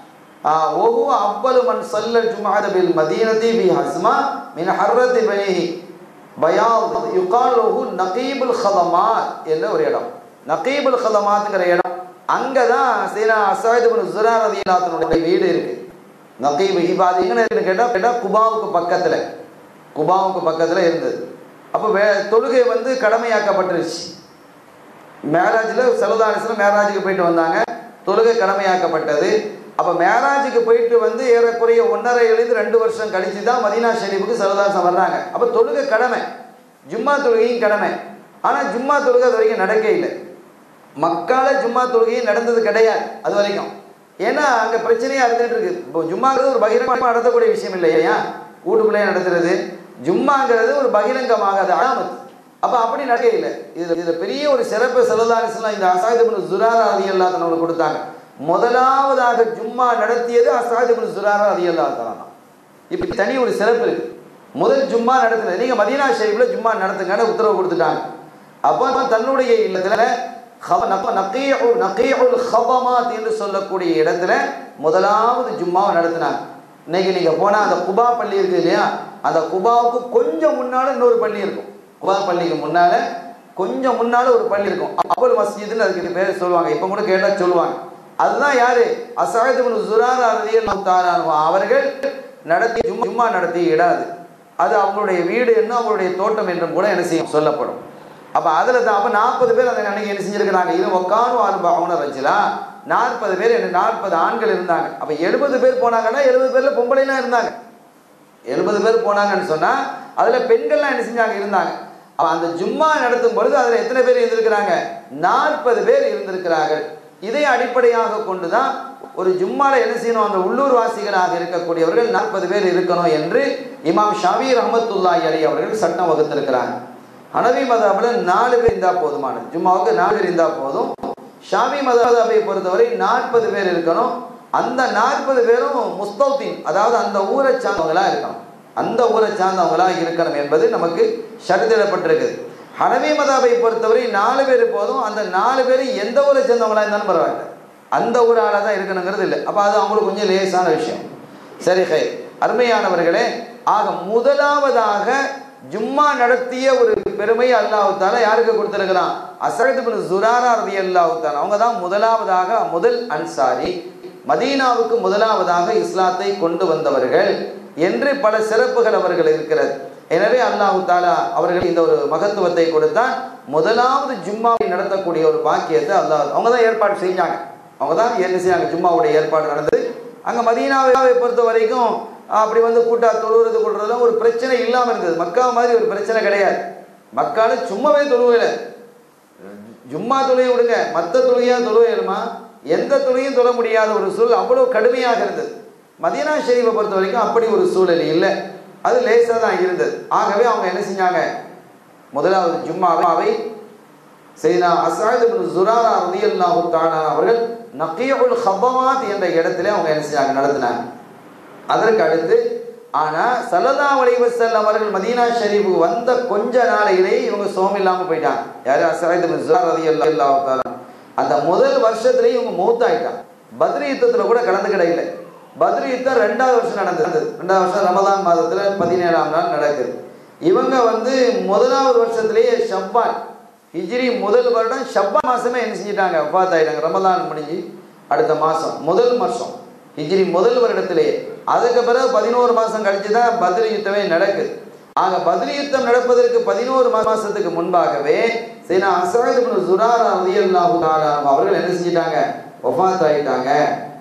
ஒஹு அவ்வளவு மண் சல்ல ஜுமாத பில் மதீனதி பி ஹஸ்மா மின் ஹர்ரதி பனிஹி பயாத் யுகால் லஹு நகீபுல் ஹதமாத் என்ற ஒரு இடம் நகீபுல் ஹதமாத்ங்கிற இடம் அங்கே தான் சீனா அசாயது பண்ண சுரார் அலியல்லாத்தனுடைய வீடு இருக்கு நகீப் இப்போ அது எங்கே இருக்குன்னு கேட்டால் கேட்டால் குபாவுக்கு பக்கத்தில் குபாவுக்கு பக்கத்தில் இருந்தது அப்போ வே தொழுகை வந்து கடமையாக்கப்பட்டுருச்சு மேராஜில் செலதாரிசில் மேராஜுக்கு போயிட்டு வந்தாங்க தொழுகை கடமையாக்கப்பட்டது அப்போ மேராஜுக்கு போயிட்டு வந்து ஏறக்குறைய ஒன்றரைலேருந்து ரெண்டு வருஷம் கழிச்சு தான் மதீனா ஷெரீஃபுக்கு செலதாசம் வர்றாங்க அப்போ தொழுகை கடமை ஜும்மா தொழுகையும் கடமை ஆனால் ஜும்மா தொழுகை அது வரைக்கும் நடக்க இல்லை மக்கால ஜும்மா தொழுகையும் நடந்தது கிடையாது அது வரைக்கும் ஏன்னா அங்கே பிரச்சனையாக இருந்துகிட்டு இருக்கு இப்போ ஜும்மாங்கிறது ஒரு பகிரங்கமாக நடத்தக்கூடிய விஷயம் இல்லையா வீட்டுக்குள்ளேயே நடத்துறது ஜும்மாங்கிறது ஒரு பகிரங்கமாக அது அலாமத் அப்போ அப்படி நடக்க இல்லை இதில் இதில் பெரிய ஒரு சிறப்பு செலதாரிசெல்லாம் இந்த அசாயுதபுன் சுராரா அதி அல்லாத்தனவங்களுக்கு கொடுத்தாங்க முதலாவதாக ஜும்மா நடத்தியது அசாயுதபுன் சுராரா அதி அல்லாத்தனா இப்போ தனி ஒரு சிறப்பு இருக்கு முதல் ஜும்மா நடத்துனது நீங்கள் மதீனா ஷெரீஃபில் ஜும்மா நடத்துங்கன்னு உத்தரவு கொடுத்துட்டாங்க அப்போ தன்னுடைய இல்லத்தில் ஹபமாத் என்று சொல்லக்கூடிய இடத்துல முதலாவது ஜும்மாவை நடத்தினாங்க இன்னைக்கு நீங்க போனா அந்த குபா பள்ளி இருக்கு இல்லையா அந்த குபாவுக்கு கொஞ்சம் முன்னால இன்னொரு பள்ளி இருக்கும் குபா பள்ளிக்கு முன்னால கொஞ்சம் முன்னால ஒரு பள்ளி இருக்கும் அபுல் மஸ்ஜித்னு அதுக்கு பேர் சொல்லுவாங்க இப்ப கூட கேட்டா சொல்லுவாங்க அதுதான் யாரு அசாயத்து சுரார் அலியல் அவர்கள் நடத்தி ஜும்மா நடத்திய இடம் அது அது அவங்களுடைய வீடு என்ன அவங்களுடைய தோட்டம் என்றும் கூட என்ன செய்யும் சொல்லப்படும் அப்போ அதில் தான் அப்போ நாற்பது பேர் அந்த அன்னைக்கு என்ன செஞ்சிருக்கிறாங்க இது உக்கானும் ஆரம்ப அவனை வச்சுலா நாற்பது பேர் என்ன நாற்பது ஆண்கள் இருந்தாங்க அப்போ எழுபது பேர் போனாங்கன்னா எழுபது பேரில் பொம்பளைலாம் இருந்தாங்க எழுபது பேர் போனாங்கன்னு சொன்னால் அதில் பெண்கள்லாம் என்ன செஞ்சாங்க இருந்தாங்க அப்போ அந்த ஜும்மா நடத்தும் பொழுது அதில் எத்தனை பேர் இருந்திருக்கிறாங்க நாற்பது பேர் இருந்திருக்கிறார்கள் இதை அடிப்படையாக கொண்டு தான் ஒரு ஜும்மால என்ன செய்யணும் அந்த உள்ளூர் வாசிகளாக இருக்கக்கூடியவர்கள் நாற்பது பேர் இருக்கணும் என்று இமாம் ஷாவி ரஹமத்துல்லாஹி அலி அவர்கள் சட்டம் வகுத்திருக்கிறாங்க ஹனவி மதாபில் நாலு பேர் இருந்தால் போதுமானது ஜும்மாவுக்கு நாலு பேர் இருந்தால் போதும் ஷாமி மதாபை பொறுத்தவரை நாற்பது பேர் இருக்கணும் அந்த நாற்பது பேரும் முஸ்தௌத்தீன் அதாவது அந்த ஊரை சார்ந்தவங்களா இருக்கணும் அந்த ஊரை சார்ந்தவங்களா இருக்கணும் என்பது நமக்கு ஷரத்திடப்பட்டிருக்குது ஹனவி மதாபை பொறுத்தவரை நாலு பேர் போதும் அந்த நாலு பேர் எந்த ஊரை சேர்ந்தவங்களா இருந்தாலும் பரவாயில்ல அந்த ஊர் ஆளாக தான் இருக்கணுங்கிறது இல்லை அப்போ அது அவங்களுக்கு கொஞ்சம் லேசான விஷயம் சரி ஹை அருமையானவர்களே ஆக முதலாவதாக ஜும்மா நடத்திய ஒரு பெருமை அல்லாஹுத்தால யாருக்கு கொடுத்திருக்கிறான் அசரத் பின் சுராரா ரதி அல்லாஹுத்தால அவங்க தான் முதலாவதாக முதல் அன்சாரி மதீனாவுக்கு முதலாவதாக இஸ்லாத்தை கொண்டு வந்தவர்கள் என்று பல சிறப்புகள் அவர்கள் இருக்கிறது எனவே அல்லாஹு தாலா அவர்கள் இந்த ஒரு மகத்துவத்தை கொடுத்தான் முதலாவது ஜும்மாவை நடத்தக்கூடிய ஒரு பாக்கியத்தை அல்லாஹ் அவங்க தான் ஏற்பாடு செஞ்சாங்க அவங்க தான் என்ன செய்யாங்க ஜும்மாவுடைய ஏற்பாடு நடந்தது அங்கே மதீனாவை பொறுத்த வரைக்கும் அப்படி வந்து கூட்டா தொழுவுறது கொள்றதுலாம் ஒரு பிரச்சனை இல்லாமல் இருந்தது மக்கா மாதிரி ஒரு பிரச்சனை கிடையாது மக்கால சும்மாவே தொழுவையில ஜும்மா தொழுகை விடுங்க மற்ற தொழுகையா தொழுவையிலுமா எந்த தொழுகையும் தொழ முடியாத ஒரு சூழல் அவ்வளவு கடுமையாக இருந்தது மதீனா ஷெரீஃபை பொறுத்த வரைக்கும் அப்படி ஒரு சூழல் இல்லை அது லேசாக தான் இருந்தது ஆகவே அவங்க என்ன செஞ்சாங்க முதலாவது ஜும்மாவை செய்தா அசாத் இப்னு ஜுராரா ரலியல்லாஹு தஆலா அவர்கள் நகியுல் ஹபவாத் என்ற இடத்துல அவங்க என்ன செஞ்சாங்க நடத்தினாங்க அதற்கு அடுத்து ஆனா சல்லல்லாஹு அலைஹி வஸல்லம் அவர்கள் மதீனா ஷரீஃபுக்கு வந்த கொஞ்ச நாளையிலேயே இவங்க சோம் இல்லாம போயிட்டாங்க யாரு அசாத் இப்னு ஜுராரா ரலியல்லாஹு தஆலா அந்த முதல் வருஷத்துலயே இவங்க மௌத்தாயிட்டாங்க பத்ரி யுத்தத்துல கூட கலந்துக்கிட இல்லை பத்ரி யுத்தம் ரெண்டாவது வருஷம் நடந்தது ரெண்டாவது வருஷம் ரமதான் மாதத்துல பதினேழாம் நாள் நடக்குது இவங்க வந்து முதலாவது வருஷத்திலேயே ஷவ்வால் ஹிஜ்ரி முதல் வருடம் ஷவ்வா மாசமே என்ன செஞ்சிட்டாங்க வஃபாத் ஆயிட்டாங்க ரமதான் முடிஞ்சு அடுத்த மாசம் முதல் வருஷம் ஹிஜ்ரி முதல் வருடத்திலேயே அதுக்கு பிறகு பதினோரு மாசம் கழிச்சு தான் பத்ரி யுத்தமே நடக்குது ஆக பத்ரி யுத்தம் நடப்பதற்கு பதினோரு மாசத்துக்கு முன்பாகவே சரி அசாத் இப்னு ஜுராரா ரலியல்லாஹு தஆலா அவர்கள் என்ன செஞ்சிட்டாங்க வஃபாத் ஆயிட்டாங்க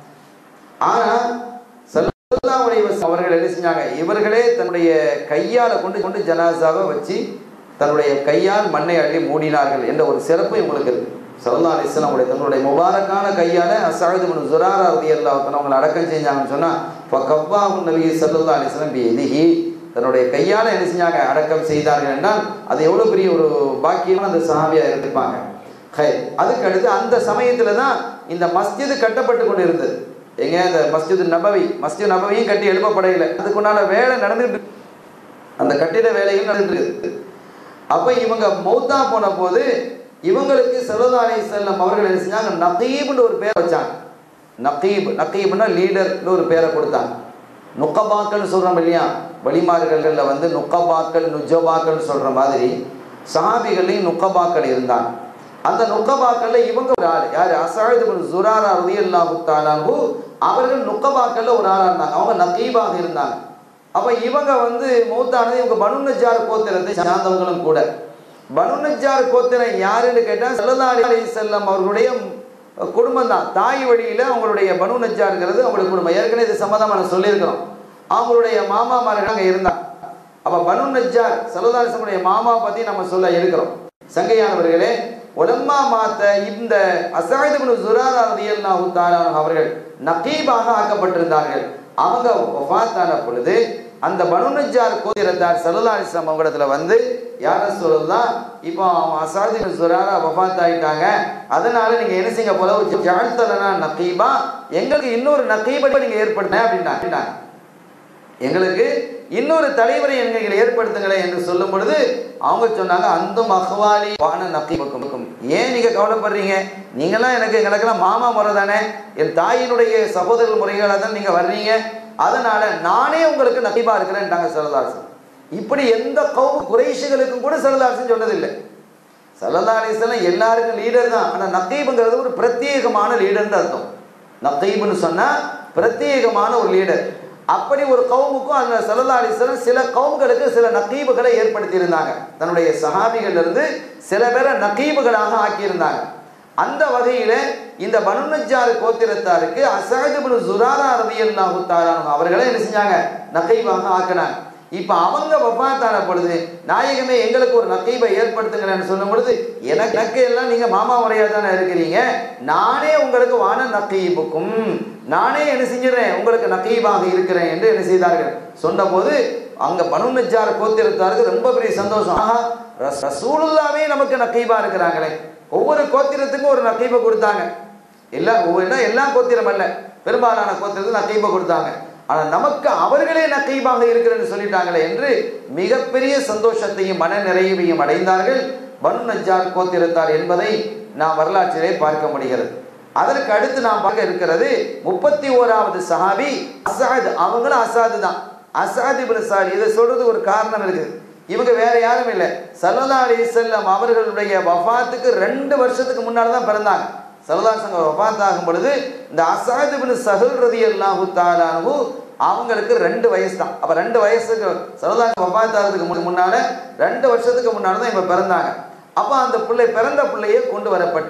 ஆனா ஸல்லல்லாஹு அலைஹி வஸல்லம் அவர்கள் என்ன செஞ்சாங்க இவர்களே தன்னுடைய கையால கொண்டு கொண்டு ஜனாசாவை வச்சு தன்னுடைய கையால் மண்ணை அள்ளி மூடினார்கள் என்ற ஒரு சிறப்பு இவங்களுக்கு இருக்கு சல்லா அலிஸ்லாம் உடைய தங்களுடைய முபாரக்கான கையால அசாது முன் ஜுராரா ரதி அல்லாஹ் அவங்களை அடக்கம் செஞ்சாங்கன்னு சொன்னா கவ்வாஹு நபி சல்லா அலிஸ்லாம் பி எதிஹி தன்னுடைய கையால என்ன செஞ்சாங்க அடக்கம் செய்தார்கள் என்றால் அது எவ்வளவு பெரிய ஒரு பாக்கியமான அந்த சஹாபியா இருந்திருப்பாங்க ஹை அதுக்கு அடுத்து அந்த சமயத்துல தான் இந்த மஸ்ஜிது கட்டப்பட்டு கொண்டு இருந்தது எங்க இந்த மஸ்ஜித் நபவி மஸ்ஜித் நபவியும் கட்டி எழுப்பப்படையில அதுக்குண்டான வேலை நடந்துட்டு அந்த கட்டிட வேலையும் நடந்துட்டு இருக்கு அப்ப இவங்க மௌத்தா போன போது இவங்களுக்கு சல்லா அலி செல்லம் அவர்கள் என்ன செஞ்சாங்க நகீப்னு ஒரு பேர் வச்சாங்க நகீப் நகீப்னா லீடர்னு ஒரு பேரை கொடுத்தாங்க நுக்கபாக்கள்னு சொல்றோம் இல்லையா வழிமார்கள்ல வந்து நுக்கபாக்கள் நுஜபாக்கள் சொல்ற மாதிரி சஹாபிகள்லையும் நுக்கபாக்கள் இருந்தாங்க அந்த நுக்கபாக்கள்ல இவங்க ஒரு ஆள் யார் அசாயுது ஜுராரா ரலியல்லாஹு தாலாஹு அவர்கள் நுக்கபாக்கள்ல ஒரு ஆளா இருந்தாங்க அவங்க நகீபாக இருந்தாங்க அப்ப இவங்க வந்து மூத்தானது இவங்க பனு நஜார் கோத்திரத்தை சார்ந்தவங்களும் கூட பனு நஜார் கோத்திரம் யாருன்னு கேட்டா சல்லல்லா அலி செல்லம் அவர்களுடைய குடும்பம் தான் தாய் வழியில அவங்களுடைய பனு நஜாருங்கிறது அவங்களுடைய குடும்பம் ஏற்கனவே இது சம்மதமா நான் சொல்லியிருக்கிறோம் அவங்களுடைய மாமாமார்கள் அங்கே இருந்தாங்க அப்ப பனு நஜார் சல்லல்லா அலிஸ்லமுடைய மாமா பத்தி நம்ம சொல்ல இருக்கிறோம் சங்கையானவர்களே உலம்மா மாத்த இந்த அசாயுதபுனு ஜுராரா ரலியல்லாஹு தஆலா அவர்கள் நகீபாக ஆக்கப்பட்டிருந்தார்கள் அவங்க வஃபாத்தான பொழுது அந்த பனுநஜார் கோத்திரத்தார் சல்லா அலிஸ்லாம் அவங்களிடத்துல வந்து யார சொல்லலாம் இப்போ அவன் அசாதி சுராரா வஃபாத் ஆயிட்டாங்க அதனால நீங்க என்ன செய்யுங்க போல ஜாழ்த்தலனா நக்கீபா எங்களுக்கு இன்னொரு நக்கீபை நீங்க ஏற்படுத்தின அப்படின்னா எங்களுக்கு இன்னொரு தலைவரை எங்களுக்கு ஏற்படுத்துங்களேன் என்று சொல்லும் பொழுது அவங்க சொன்னாங்க அந்த மஹ்வாலி வான நக்கீபக்கும் ஏன் நீங்க கவலைப்படுறீங்க நீங்களாம் எனக்கு எங்களுக்கெல்லாம் மாமா முறை தானே என் தாயினுடைய சகோதரர் முறைகளாக தான் நீங்க வர்றீங்க அதனால நானே உங்களுக்கு நக்கீபா இருக்கிறேன்ட்டாங்க சரதாசன் இப்படி எந்த கவு குறைஷிகளுக்கும் கூட சரதாசன் சொன்னதில்லை சல்லல்லா அலிஸ்லாம் எல்லாருக்கும் லீடர் தான் ஆனால் நக்கீபுங்கிறது ஒரு பிரத்யேகமான லீடர்னு அர்த்தம் நக்கீப்னு சொன்னா பிரத்யேகமான ஒரு லீடர் அப்படி ஒரு கவுமுக்கும் அந்த சல்லல்லா அலிஸ்லாம் சில கவும்களுக்கு சில நக்கீபுகளை ஏற்படுத்தி இருந்தாங்க தன்னுடைய சஹாபிகள் இருந்து சில பேரை நக்கீபுகளாக ஆக்கியிருந்தாங்க அந்த வகையில இந்த பனுநஜார் கோத்திரத்தாருக்கு அசாதுபுல் ஜுராரா ரலியல்லாஹு தஆலா அவர்களை என்ன செஞ்சாங்க நக்கீபாக ஆக்கினாங்க இப்ப அவங்க வஃபாத்தான பொழுது நாயகமே எங்களுக்கு ஒரு நக்கீபை ஏற்படுத்துங்களேன்னு சொல்லும் பொழுது எனக்கு எனக்கு எல்லாம் நீங்க மாமா முறையா தானே இருக்கிறீங்க நானே உங்களுக்கு வான நக்கீபுக்கும் நானே என்ன செஞ்சிடறேன் உங்களுக்கு நக்கீபாக இருக்கிறேன் என்று என்ன செய்தார்கள் சொன்னபோது அங்க பனு நஜார் கோத்திரத்தாருக்கு ரொம்ப பெரிய சந்தோஷம் ஆஹா ரஸ்- ரசூலுல்லாவே நமக்கு நக்கீபா இருக்கிறாங்களே ஒவ்வொரு கோத்திரத்துக்கும் ஒரு நக்கீபை கொடுத்தாங்க எல்லா ஒவ்வொரு எல்லா கோத்திரம் அல்ல பெரும்பாலான கோத்திரத்துக்கு நக்கீபை கொடுத்தாங்க ஆனா நமக்கு அவர்களே நக்கீபாக இருக்கிறேன்னு சொல்லிட்டாங்களே என்று மிகப்பெரிய சந்தோஷத்தையும் மன நிறைவையும் அடைந்தார்கள் பனு நஜார் கோத்திரத்தார் என்பதை நாம் வரலாற்றிலே பார்க்க முடிகிறது அதற்கு அடுத்து நாம் பார்க்க இருக்கிறது முப்பத்தி ஓராவது சஹாபி அசாத் அவங்களும் அசாது தான் அசாத் இப்னு சாலி இதை சொல்றது ஒரு காரணம் இருக்குது இவங்க வேற யாரும் இல்லை சல்லல்லா அலி செல்லம் அவர்களுடைய வஃபாத்துக்கு ரெண்டு வருஷத்துக்கு முன்னாடி தான் பிறந்தாங்க சல்லல்லா சங்க வஃபாத் ஆகும் பொழுது இந்த அசாத் இப்னு சஹல் ரதி அல்லாஹு தாலானு அவங்களுக்கு ரெண்டு வயசு தான் அப்ப ரெண்டு வயசுக்கு சல்லல்லா வஃபாத் ஆகிறதுக்கு முன்~ முன்னால ரெண்டு வருஷத்துக்கு முன்னால தான் இவங்க பிறந்தாங்க அப்ப அந்த பிள்ளை பிறந்த பிள்ளையே கொண்டு வரப்பட்டது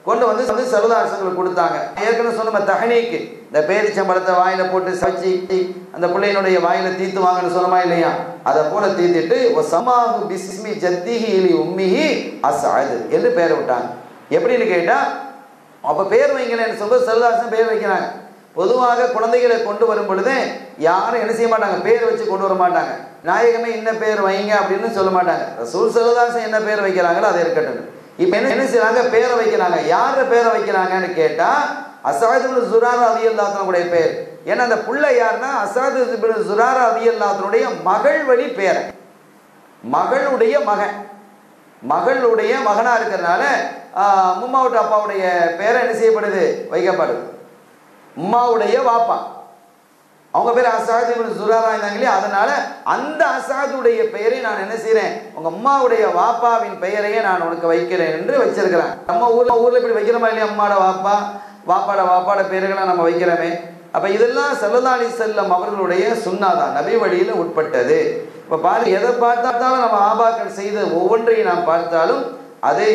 கொண்டு வந்து வந்து சரதாசங்களுக்கு கொடுத்தாங்க ஏற்கனவே சொன்ன தகனீக்கு இந்த பேரிச்சம்பழத்தை வாயில போட்டு சச்சி அந்த பிள்ளையினுடைய வாயில தீத்து வாங்கன்னு சொன்னமா இல்லையா அதை போல தீத்திட்டு சமாஹு பிஸ்மி ஜத்திஹி இலி உம்மிஹி அசாது என்று பேரை விட்டாங்க எப்படின்னு கேட்டா அப்ப பேர் வைங்களேன்னு சொல்ல சரதாசன் பேர் வைக்கிறாங்க பொதுவாக குழந்தைகளை கொண்டு வரும் பொழுது யாரும் என்ன செய்ய மாட்டாங்க பேர் வச்சு கொண்டு வர மாட்டாங்க நாயகமே என்ன பேர் வைங்க அப்படின்னு சொல்ல மாட்டாங்க ரசூல் சரதாசன் என்ன பேர் வைக்கிறாங்களோ அதை இருக்கட்டும் இப்போ என்ன என்ன செய்யறாங்க பேரை வைக்கிறாங்க யார பேரை வைக்கிறாங்கன்னு கேட்டா அசாது சுராரா அதி அல்லாத்தனுடைய பேர் ஏன்னா அந்த புள்ள யாருன்னா அசாது சுராரா அதி அல்லாத்தனுடைய மகள் வழி பேரை மகளுடைய மகன் மகளுடைய மகனா இருக்கிறதுனால மும்மாவுட்டு அப்பாவுடைய பேரை என்ன செய்யப்படுது வைக்கப்படுது உம்மாவுடைய வாப்பா அவங்க பேர் அசாது சுராரா இருந்தாங்க இல்லையா அதனால அந்த அசாதுடைய பெயரை நான் என்ன செய்யறேன் உங்க அம்மாவுடைய வாப்பாவின் பெயரையே நான் உனக்கு வைக்கிறேன் என்று வச்சிருக்கிறேன் நம்ம ஊர்ல ஊர்ல இப்படி வைக்கிறோமா இல்லையா அம்மாட வாப்பா வாப்பாட வாப்பாட பேர்களை நம்ம வைக்கிறோமே அப்ப இதெல்லாம் செல்லதாளி செல்லம் அவர்களுடைய சுண்ணாதான் நபி வழியில உட்பட்டது இப்ப பாரு எதை பார்த்தாலும் நம்ம ஆபாக்கள் செய்த ஒவ்வொன்றையும் நாம் பார்த்தாலும் அது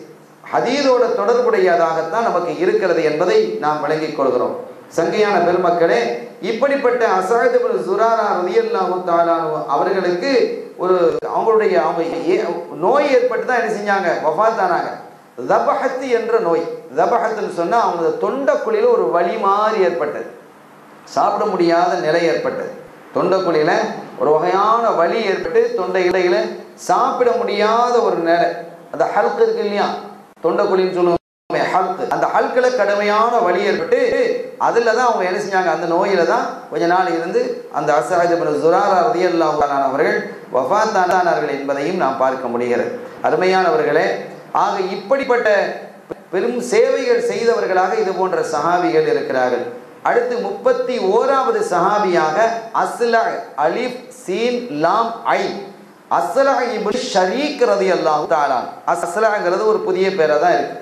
ஹதீரோட தொடர்புடையதாகத்தான் நமக்கு இருக்கிறது என்பதை நாம் விளங்கிக் கொள்கிறோம் சங்கையான பெருமக்களே இப்படிப்பட்ட அசாது சுராரா ரதியல்லாஹு தாலானு அவர்களுக்கு ஒரு அவங்களுடைய அவங்க நோய் ஏற்பட்டு தான் என்ன செஞ்சாங்க வஃபாத்தானாங்க தபஹத்து என்ற நோய் தபஹத்துன்னு சொன்னால் அவங்க தொண்டக்குழியில் ஒரு வலி மாதிரி ஏற்பட்டது சாப்பிட முடியாத நிலை ஏற்பட்டது தொண்டைக்குழியில் ஒரு வகையான வலி ஏற்பட்டு தொண்டை இடையில சாப்பிட முடியாத ஒரு நிலை அந்த ஹல்க் இருக்கு இல்லையா தொண்டைக்குழின்னு சொல்லுவோம் ஹல்க் அந்த ஹல்கில் கடுமையான வலி ஏற்பட்டு அதில் தான் அவங்க என்ன செஞ்சாங்க அந்த நோயில தான் கொஞ்ச நாள் இருந்து அந்த அசாஜபன் சுராரா ரதியல்லாஹானவர்கள் வஃபாத்தானார்கள் என்பதையும் நாம் பார்க்க முடிகிறது அருமையானவர்களே ஆக இப்படிப்பட்ட பெரும் சேவைகள் செய்தவர்களாக இது போன்ற சஹாபிகள் இருக்கிறார்கள் அடுத்து முப்பத்தி ஓராவது சஹாபியாக அஸ்லா அலிஃப் சீன் லாம் ஐ அஸ்லா இபு ஷரீக் ரதி அல்லாஹு தாலான் அஸ்லாங்கிறது ஒரு புதிய பேராக தான் இருக்கு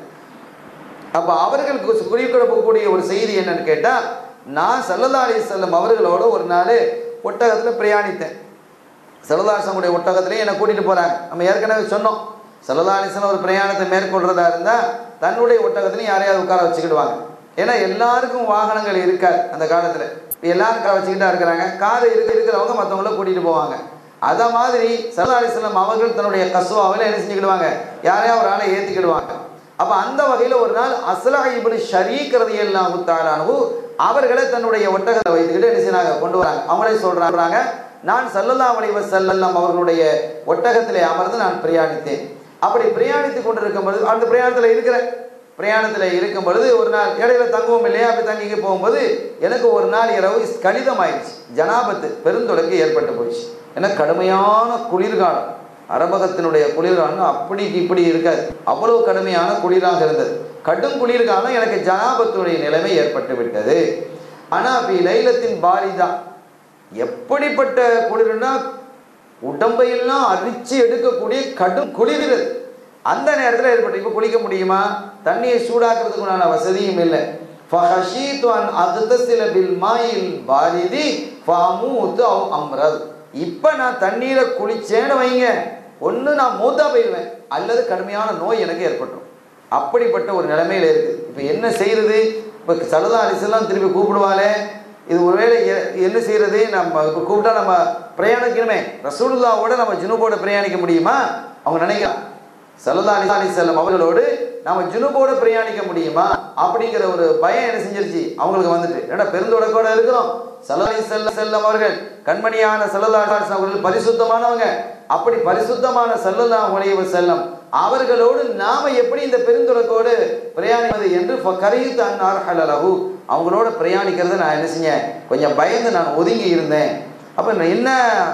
அப்போ அவர்களுக்கு குறிப்பிடக்கூடிய ஒரு செய்தி என்னன்னு கேட்டால் நான் சல்லல்லா அலி செல்லம் அவர்களோட ஒரு நாள் ஒட்டகத்தில் பிரயாணித்தேன் சல்லல்லாசனுடைய ஒட்டகத்திலே என்னை கூட்டிகிட்டு போகிறாங்க நம்ம ஏற்கனவே சொன்னோம் சல்லல்லா அலிஸ்லாம் ஒரு பிரயாணத்தை மேற்கொள்றதா இருந்தால் தன்னுடைய ஒட்டகத்திலையும் யாரையாவது உட்கார வச்சுக்கிடுவாங்க ஏன்னா எல்லாருக்கும் வாகனங்கள் இருக்காது அந்த காலத்தில் இப்போ எல்லாரும் கார் வச்சுக்கிட்டா இருக்கிறாங்க கார் இருக்க இருக்கிறவங்க மற்றவங்கள கூட்டிகிட்டு போவாங்க அதை மாதிரி சல்லா அலிஸ்லாம் அவர்கள் தன்னுடைய கசுவாவில் என்ன செஞ்சுக்கிடுவாங்க யாரையா ஒரு ஆளை ஏற்றிக்கிடுவாங்க அப்ப அந்த வகையில ஒரு நாள் அஸ்லா இப்னு ஷரீக் ரலியல்லாஹு தஆலாஹு அவர்களை தன்னுடைய ஒட்டகத்தை வைத்துக்கிட்டு என்ன செய்றாங்க கொண்டு வராங்க அவங்களே சொல்றாங்க நான் சல்லல்லாஹு அலைஹி வஸல்லம் அவர்களுடைய ஒட்டகத்திலே அமர்ந்து நான் பிரயாணித்தேன் அப்படி பிரயாணித்து கொண்டிருக்கும் பொழுது அந்த பிரயாணத்தில் இருக்கிறேன் பிரயாணத்தில் இருக்கும் பொழுது ஒரு நாள் இடையில தங்குவோம் இல்லையா அப்படி தங்கிக்கு போகும்போது எனக்கு ஒரு நாள் இரவு கடிதம் ஆயிடுச்சு ஜனாபத்து பெருந்தொடக்கு ஏற்பட்டு போயிடுச்சு ஏன்னா கடுமையான குளிர்காலம் அரபகத்தினுடைய குளிர்காலம் அப்படி இப்படி இருக்காது அவ்வளவு கடுமையான குளிராக இருந்தது கடும் குளிர்காலம் எனக்கு ஜனாபத்துடைய நிலைமை ஏற்பட்டு விட்டது ஆனால் அப்படி லைலத்தின் பாரிதா எப்படிப்பட்ட குளிர்னா உடம்பையெல்லாம் அரிச்சு எடுக்கக்கூடிய கடும் குளிர் அந்த நேரத்தில் ஏற்பட்டு இப்போ குளிக்க முடியுமா தண்ணியை சூடாக்குறதுக்குண்டான வசதியும் இல்லை ஃபஹஷீத்து அன் அக்தசில பில் மாயில் பாரிதி ஃபமூத்து அவ் அம்ரத் இப்போ நான் தண்ணீரை குளிச்சேன்னு வைங்க ஒன்று நான் மூத்தா போயிடுவேன் அல்லது கடுமையான நோய் எனக்கு ஏற்பட்டுரும் அப்படிப்பட்ட ஒரு நிலைமையில் இருக்குது இப்போ என்ன செய்யறது இப்போ சலதா அரிசெல்லாம் திருப்பி கூப்பிடுவாளே இது ஒருவேளை என்ன செய்யறது நம்ம இப்போ கூப்பிட்டா நம்ம பிரயாணிக்கணுமே ரசூலுல்லாவோட நம்ம ஜுனுபோட பிரயாணிக்க முடியுமா அவங்க நினைக்கலாம் சல்லா அலி அலி செல்லம் அவர்களோடு நம்ம ஜுனுபோட பிரயாணிக்க முடியுமா அப்படிங்கிற ஒரு பயம் என்ன செஞ்சிருச்சு அவங்களுக்கு வந்துட்டு ஏன்னா பெருந்தொடக்கோட இருக்கிறோம் சல்லா அலி செல்ல செல்லம் அவர்கள் கண்மணியான சல்லல்லா அவர்கள் பரிசுத்தமானவங்க அப்படி பரிசுத்தமான சல்லல்லா உலையவ செல்லம் அவர்களோடு நாம எப்படி இந்த பெருந்தொடக்கோடு பிரயாணிப்பது என்று கரையுத்து அன்னார் ஹலலகு அவங்களோட பிரயாணிக்கிறத நான் என்ன செஞ்சேன் கொஞ்சம் பயந்து நான் ஒதுங்கி இருந்தேன் அப்போ என்ன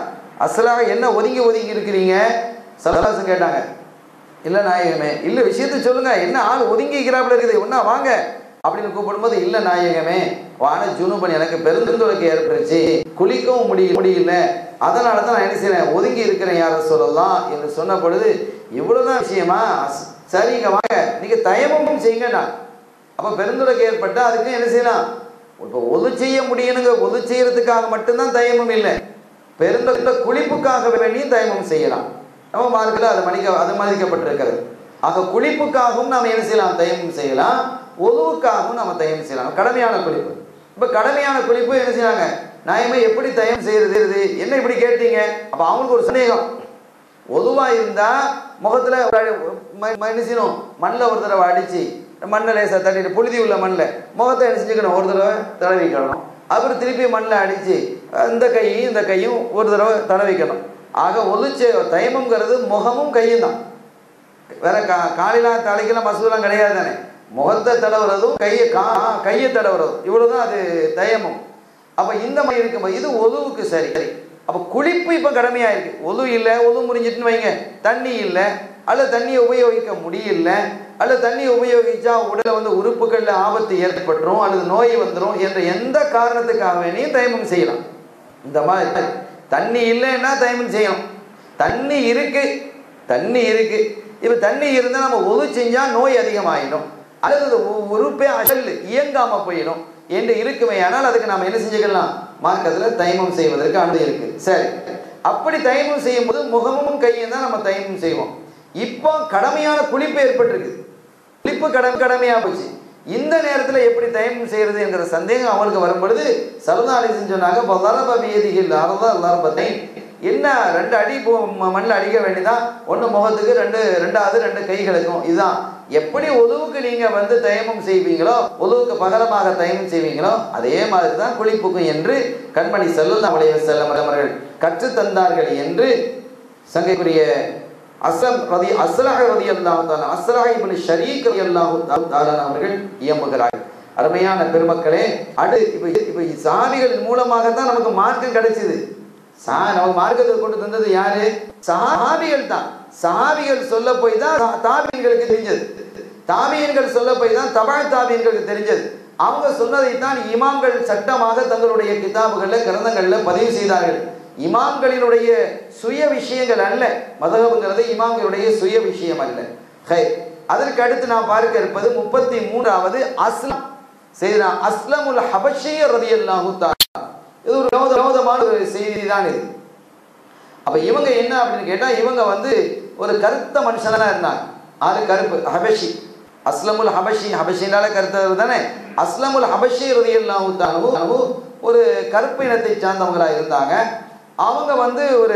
அசலாக என்ன ஒதுங்கி ஒதுங்கி இருக்கிறீங்க சல்லாசம் கேட்டாங்க இல்லை நாயகமே இல்லை விஷயத்த சொல்லுங்க என்ன ஆள் ஒதுங்கிக்கிறாப்புல இருக்குது ஒன்றா வாங்க அப்படின்னு கூப்பிடும்போது இல்லை நாயகமே வான ஜூனுபன் எனக்கு பெருந்தொடக்கு ஏற்பட்டுச்சு குளிக்கவும் முடிய முடியல அதனால தான் நான் என்ன செய்யறேன் ஒதுங்கி இருக்கிறேன் யார சொல்லலாம் என்று சொன்ன பொழுது இவ்வளவுதான் விஷயமா சரிங்க வாங்க நீங்க தயமும் செய்யுங்க நான் அப்போ பெருந்தொடக்கு ஏற்பட்டால் அதுக்கு என்ன செய்யலாம் இப்போ ஒது செய்ய முடியணுங்க ஒது செய்யறதுக்காக மட்டும்தான் தயமும் இல்லை பெருந்தொட குளிப்புக்காக வேண்டியும் தயமும் செய்யலாம் நம்ம மார்க்கில் அது மதிக்க அது மதிக்கப்பட்டிருக்கிறது ஆக குளிப்புக்காகவும் நாம் என்ன செய்யலாம் தயமம் செய்யலாம் ஒதுவுக்காகவும் நம்ம தயமம் செய்யலாம் கடமையான குளிப்பு இப்ப கடமையான குளிப்பு என்ன செய்யறாங்க நாயமே எப்படி தயம் செய்யறது என்ன இப்படி கேட்டீங்க அப்ப அவங்களுக்கு ஒரு சந்தேகம் ஒதுவா இருந்தா முகத்துல ஒரு அடி- ம- ம- என்ன செய்யணும் மண்ணில் ஒரு தடவை அடிச்சு மண்ணை லேசா தட்டிட்டு புழுதி உள்ள மண்ணில் முகத்தை என்ன செஞ்சுக்கணும் ஒரு தடவை தடவிக்கணும் அப்புறம் திருப்பி மண்ணில் அடிச்சு இந்த கையும் இந்த கையும் ஒரு தடவை தடவிக்கணும் ஆக ஒதுச்ச தயமங்கிறது முகமும் கையும் தான் வேற கா காலையிலாம் தலைக்கெல்லாம் மசூலாம் கிடையாது தானே முகத்தை தடவுறதும் கையை கா கையை தடவுறதும் இவ்வளவுதான் அது தயமம் அப்ப இந்த மாதிரி இருக்கும்போது இது ஒதுவுக்கு சரி சரி அப்ப குளிப்பு இப்ப கடமையா இருக்கு ஒது இல்லை ஒது முடிஞ்சிட்டுன்னு வைங்க தண்ணி இல்லை அல்லது தண்ணியை உபயோகிக்க முடியல அல்லது தண்ணியை உபயோகிச்சா உடல வந்து உறுப்புகள்ல ஆபத்து ஏற்பட்டுரும் அல்லது நோய் வந்துடும் என்ற எந்த காரணத்துக்காக வேணியும் தயமம் செய்யலாம் இந்த மாதிரி தண்ணி இல்லைன்னா தயமம் செய்யணும் தண்ணி இருக்கு தண்ணி இருக்கு இப்ப தண்ணி இருந்தா நம்ம ஒது செஞ்சா நோய் அதிகமாயிடும் அல்லது அந்த உ- உறுப்பே அசல் இயங்காம போயிடும் என்று இருக்குமே ஆனால் அதுக்கு நாம என்ன செஞ்சுக்கலாம் மார்க்கத்துல தைமம் செய்வதற்கு அனுமதி இருக்கு சரி அப்படி தைமம் செய்யும் போது முகமும் கையும் தான் நம்ம தைமம் செய்வோம் இப்போ கடமையான குளிப்பு ஏற்பட்டிருக்கு குளிப்பு கடமை கடமையா போச்சு இந்த நேரத்துல எப்படி தயமம் செய்யறது என்கிற சந்தேகம் அவங்களுக்கு வரும் பொழுது சரதாலிசன் சொன்னாங்க பலரப வீதிகள் அறதா எல்லாரும் என்ன ரெண்டு அடி மண்ணில் அடிக்க வேண்டியதான் ஒன்று முகத்துக்கு ரெண்டு ரெண்டாவது ரெண்டு கைகளுக்கும் இதுதான் எப்படி உதவுக்கு நீங்க வந்து தயமம் செய்வீங்களோ உதவுக்கு பகரமாக தயமம் செய்வீங்களோ அதே மாதிரி தான் குளிப்புக்கும் என்று கண்மணி செல்லும் நம்முடைய செல்லம் அவர்கள் கற்றுத் தந்தார்கள் என்று சங்கைக்குரிய அஸ்லம் ரதி அஸ்லஹ ரதி அல்லாஹு தாலா அஸ்லஹ இப்னு ஷரீக் ரதி அல்லாஹு தாலா அவர்கள் இயம்புகிறார்கள் அருமையான பெருமக்களே அடு இப்ப இப்ப சாமிகளின் மூலமாக தான் நமக்கு மார்க்கம் கிடைச்சது சா நமக்கு மார்க்கத்தை கொண்டு தந்தது யாரு சஹாபிகள் தான் சஹாபிகள் சொல்ல போய் தான் தா- தாபீன்களுக்கு தெரிஞ்சது தாபியன்கள் சொல்ல போய் தான் தபால் தாபியன்களுக்கு தெரிஞ்சது அவங்க சொன்னதை தான் இமாம்கள் சட்டமாக தங்களுடைய கிதாபுகள்ல கிரந்தங்கள்ல பதிவு செய்தார்கள் இமாம்களினுடைய சுய விஷயங்கள் அல்ல மதகபுங்கிறது இமாம்களுடைய சுய விஷயம் அல்ல ஹை அதற்கு அடுத்து நாம் பார்க்க இருப்பது முப்பத்தி மூன்றாவது அஸ்லாம் செய்தா அஸ்லமுல் ஹபஷிய ரதியல்லாஹு தஆலா இது ஒரு வினோத- வினோதமான ஒரு செய்தி தான் இது அப்ப இவங்க என்ன அப்படின்னு கேட்டா இவங்க வந்து ஒரு கருத்த மனுஷனா இருந்தாங்க ஆறு கருப்பு ஹபஷி அஸ்லமுல் ஹபஷி ஹபஷினால கருத்தவர் தானே அஸ்லமுல் ஹபஷி ரதியல்லாஹு தஆலா ஒரு கருப்பு இனத்தை சார்ந்தவங்களா இருந்தாங்க அவங்க வந்து ஒரு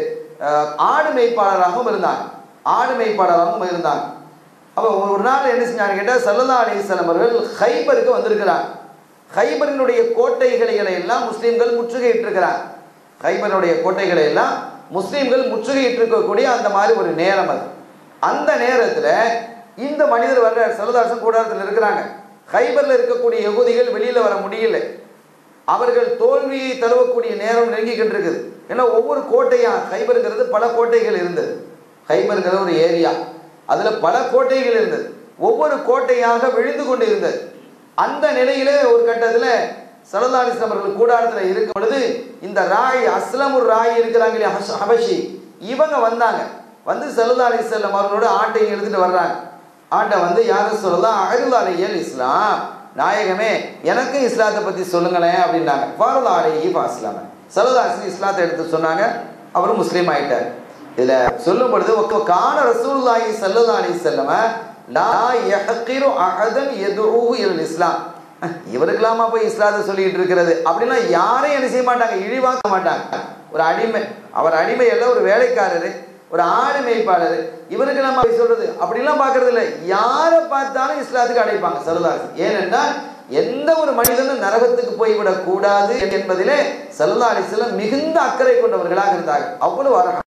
அஹ், ஆடு மேய்ப்பாளராகவும் இருந்தாங்க ஆடு மேய்ப்பாளராகவும் இருந்தாங்க அப்போ ஒரு நாள் என்ன செஞ்சாங்க கேட்டால் சல்லல்லா அலிஸ்லாம் அவர்கள் ஹைபருக்கு வந்திருக்கிறாங்க ஹைபரினுடைய கோட்டைகளை எல்லாம் முஸ்லீம்கள் முற்றுகையிட்டிருக்கிறாங்க ஹைபருடைய கோட்டைகளை எல்லாம் முஸ்லீம்கள் முற்றுகையிட்டிருக்கக்கூடிய அந்த மாதிரி ஒரு நேரம் அது அந்த நேரத்தில் இந்த மனிதர் வர்ற சல்லதாசன் கூடாரத்தில் இருக்கிறாங்க ஹைபரில் இருக்கக்கூடிய யகுதிகள் வெளியில் வர முடியல அவர்கள் தோல்வியை தழுவக்கூடிய நேரம் நெருங்கிக்கிட்டு இருக்குது ஏன்னா ஒவ்வொரு கோட்டையா ஹைபருங்கிறது பல கோட்டைகள் இருந்தது ஹைபருங்கிறது ஒரு ஏரியா அதுல பல கோட்டைகள் இருந்தது ஒவ்வொரு கோட்டையாக விழுந்து கொண்டு இருந்தது அந்த நிலையில ஒரு கட்டத்துல சலதாலிஸ்லாம் அவர்கள் கூடாரத்தில் இருக்கும் பொழுது இந்த ராய் அஸ்லமுர் ராய் இருக்கிறாங்க இல்லையா ஹஷ்- ஹபஷி இவங்க வந்தாங்க வந்து சல்லா அலிஸ்லாம் அவர்களோட ஆட்டையும் எடுத்துட்டு வர்றாங்க ஆட்டை வந்து யாரும் சொல்லலாம் அருளாலையல் இஸ்லாம் நாயகமே எனக்கும் இஸ்லாத்தை பத்தி சொல்லுங்களேன் அப்படின்னாங்க ஃபாரல் ஆலையி இஸ்லாம சல்லதாலிஸ்லாம் இஸ்லாத்தை எடுத்து சொன்னாங்க அவரும் முஸ்லீம் ஆயிட்டார் இதுல சொல்லும் பொழுது ஒக்க கான ரசூலுல்லாஹி ஸல்லல்லாஹு அலைஹி வஸல்லம் லா யஹ்கிரு அஹதன் யதுஊஹு இலல் இஸ்லாம் இவருக்கெல்லாமா போய் இஸ்லாத்தை சொல்லிட்டு இருக்கிறது அப்படின்னா யாரையும் என்ன செய்ய மாட்டாங்க இழிவாக்க மாட்டாங்க ஒரு அடிமை அவர் அடிமை அல்ல ஒரு வேலைக்காரரு ஒரு ஆடு மேய்ப்பாளர் இவருக்கு நம்ம போய் சொல்றது அப்படிலாம் பார்க்கறது இல்லை யாரை பார்த்தாலும் இஸ்லாத்துக்கு அழைப்பாங்க சல்லல்லாஹு ஏனென்றால் எந்த ஒரு மனிதனும் நரகத்துக்கு போய்விடக் கூடாது என்பதிலே சல்லல்லாஹு அலைஹி வஸல்லம் மிகுந்த அக்கறை கொண்டவர்களாக இருந்தார்கள் அவ்வளவு அழகா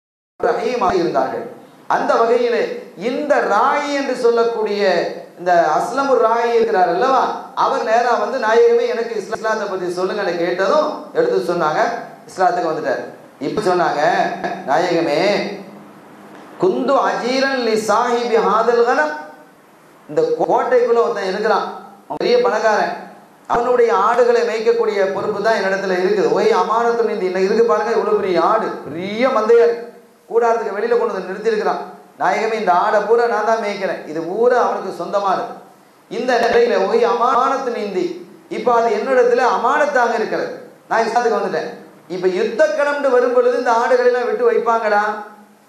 ரஹீமாக இருந்தார்கள் அந்த வகையிலே இந்த ராயி என்று சொல்லக்கூடிய இந்த அஸ்லமுர் ராயி இருக்கிறார் அல்லவா அவர் நேரா வந்து நாயகமே எனக்கு இஸ்லாத்தை பத்தி சொல்லுங்க கேட்டதும் எடுத்து சொன்னாங்க இஸ்லாத்துக்கு வந்துட்டார் இப்ப சொன்னாங்க நாயகமே குந்து அஜீரன் லி சாஹிபி ஹாதல் கனம் இந்த கோட்டைக்குள்ள ஒருத்தன் இருக்கிறான் அவன் பெரிய பணக்காரன் அவனுடைய ஆடுகளை மேய்க்கக்கூடிய பொறுப்பு தான் என்னிடத்துல இருக்குது ஒய் அமானத்து நீந்தி இன்னைக்கு இருக்கு பாருங்க இவ்வளவு பெரிய ஆடு பெரிய மந்தையா இருக்கு கூடாரத்துக்கு வெளியில கொண்டு வந்து நிறுத்தி இருக்கிறான் நாயகமே இந்த ஆடை பூரா நான் தான் மேய்க்கிறேன் இது பூரா அவனுக்கு சொந்தமானது இந்த நிலையில ஒய் அமானத்து நீந்தி இப்ப அது என்னிடத்துல அமானத்தாக இருக்கிறது நான் இஸ்லாத்துக்கு வந்துட்டேன் இப்ப யுத்த கடம்னு வரும் பொழுது இந்த ஆடுகளை எல்லாம் விட்டு வைப்பாங்களா